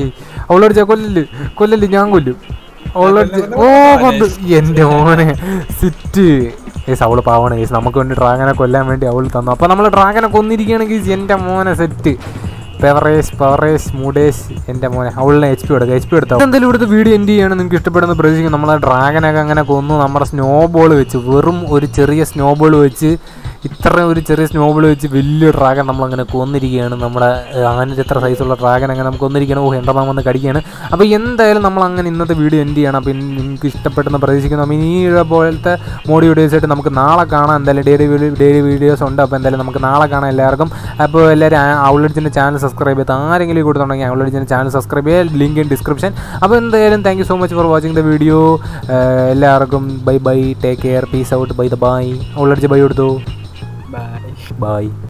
അവളടിച്ച കൊല്ലല് കൊല്ലല് ഞാൻ കൊല്ലും അവളടിച്ച് ഓ കൊന്നു എൻ്റെ മോനെ സിറ്റ് ഏസ് അവള് പാവണ കേസ് നമുക്ക് വേണ്ടി ഡ്രാഗനെ കൊല്ലാൻ വേണ്ടി അവൾ തന്നു അപ്പോൾ നമ്മൾ ഡ്രാഗനെ കൊന്നിരിക്കുകയാണെങ്കിൽ എൻ്റെ മോനെ സെറ്റ് പെവറേസ് പവറേസ് മൂഡേസ് എൻ്റെ മോനെ അവളിനെ എച്ച് പി എടുക്കുക എച്ച് പി എടുത്താൽ എന്തായാലും ഇവിടുത്തെ വീഡിയോ എൻഡ് ചെയ്യാണ് നിങ്ങൾക്ക് ഇഷ്ടപ്പെടുന്ന പ്രതീക്ഷിക്കും നമ്മളെ ഡ്രാഗനൊക്കെ അങ്ങനെ കൊന്നു നമ്മുടെ സ്നോ ബോൾ വെച്ച് വെറും ഒരു ചെറിയ സ്നോ ബോൾ വെച്ച് ഇത്ര ഒരു ചെറിയ സ്നോ ബോൾ വെച്ച് വലിയ ഡ്രാഗൺ നമ്മളങ്ങനെ കൊന്നിരിക്കുകയാണ് നമ്മുടെ ഏഹ്, ആനിൻ്റെ എത്ര സൈസുള്ള ഡ്രാഗൺ അങ്ങനെ നമുക്ക് കൊന്നിരിക്കുകയാണ് ഓ എണ്ണം വന്ന് കടിക്കുകയാണ് അപ്പോൾ എന്തായാലും നമ്മൾ അങ്ങനെ ഇന്നത്തെ വീഡിയോ എൻഡ് ചെയ്യണം അപ്പോൾ നിങ്ങൾക്ക് ഇഷ്ടപ്പെട്ടെന്ന് പ്രതീക്ഷിക്കുന്നു അപ്പോൾ ഇനി പോലത്തെ മോഡി വീഡിയോസ് ആയിട്ട് നമുക്ക് നാളെ കാണാം എന്തായാലും ഡെയിലി ഡെയിലി വീഡിയോസ് ഉണ്ട് അപ്പോൾ എന്തായാലും നമുക്ക് നാളെ കാണാം എല്ലാവർക്കും അപ്പോൾ എല്ലാവരും ഔളടിച്ചിൻ്റെ ചാനൽ സബ്സ്ക്രൈബ് ചെയ്ത് ആരെങ്കിലും കൊടുത്തുണ്ടെങ്കിൽ ഔളടിച്ചിൻ്റെ ചാനൽ സബ്സ്ക്രൈബ് ചെയ്യുക ലിങ്ക് ഇൻ ഡിസ്ക്രിപ്ഷൻ അപ്പോൾ എന്തായാലും thank you so much for watching the video എല്ലാവർക്കും bye bye take care peace out bye the bye ഔളടിച്ച് ബൈ കൊടുത്തു ബൈ ബൈ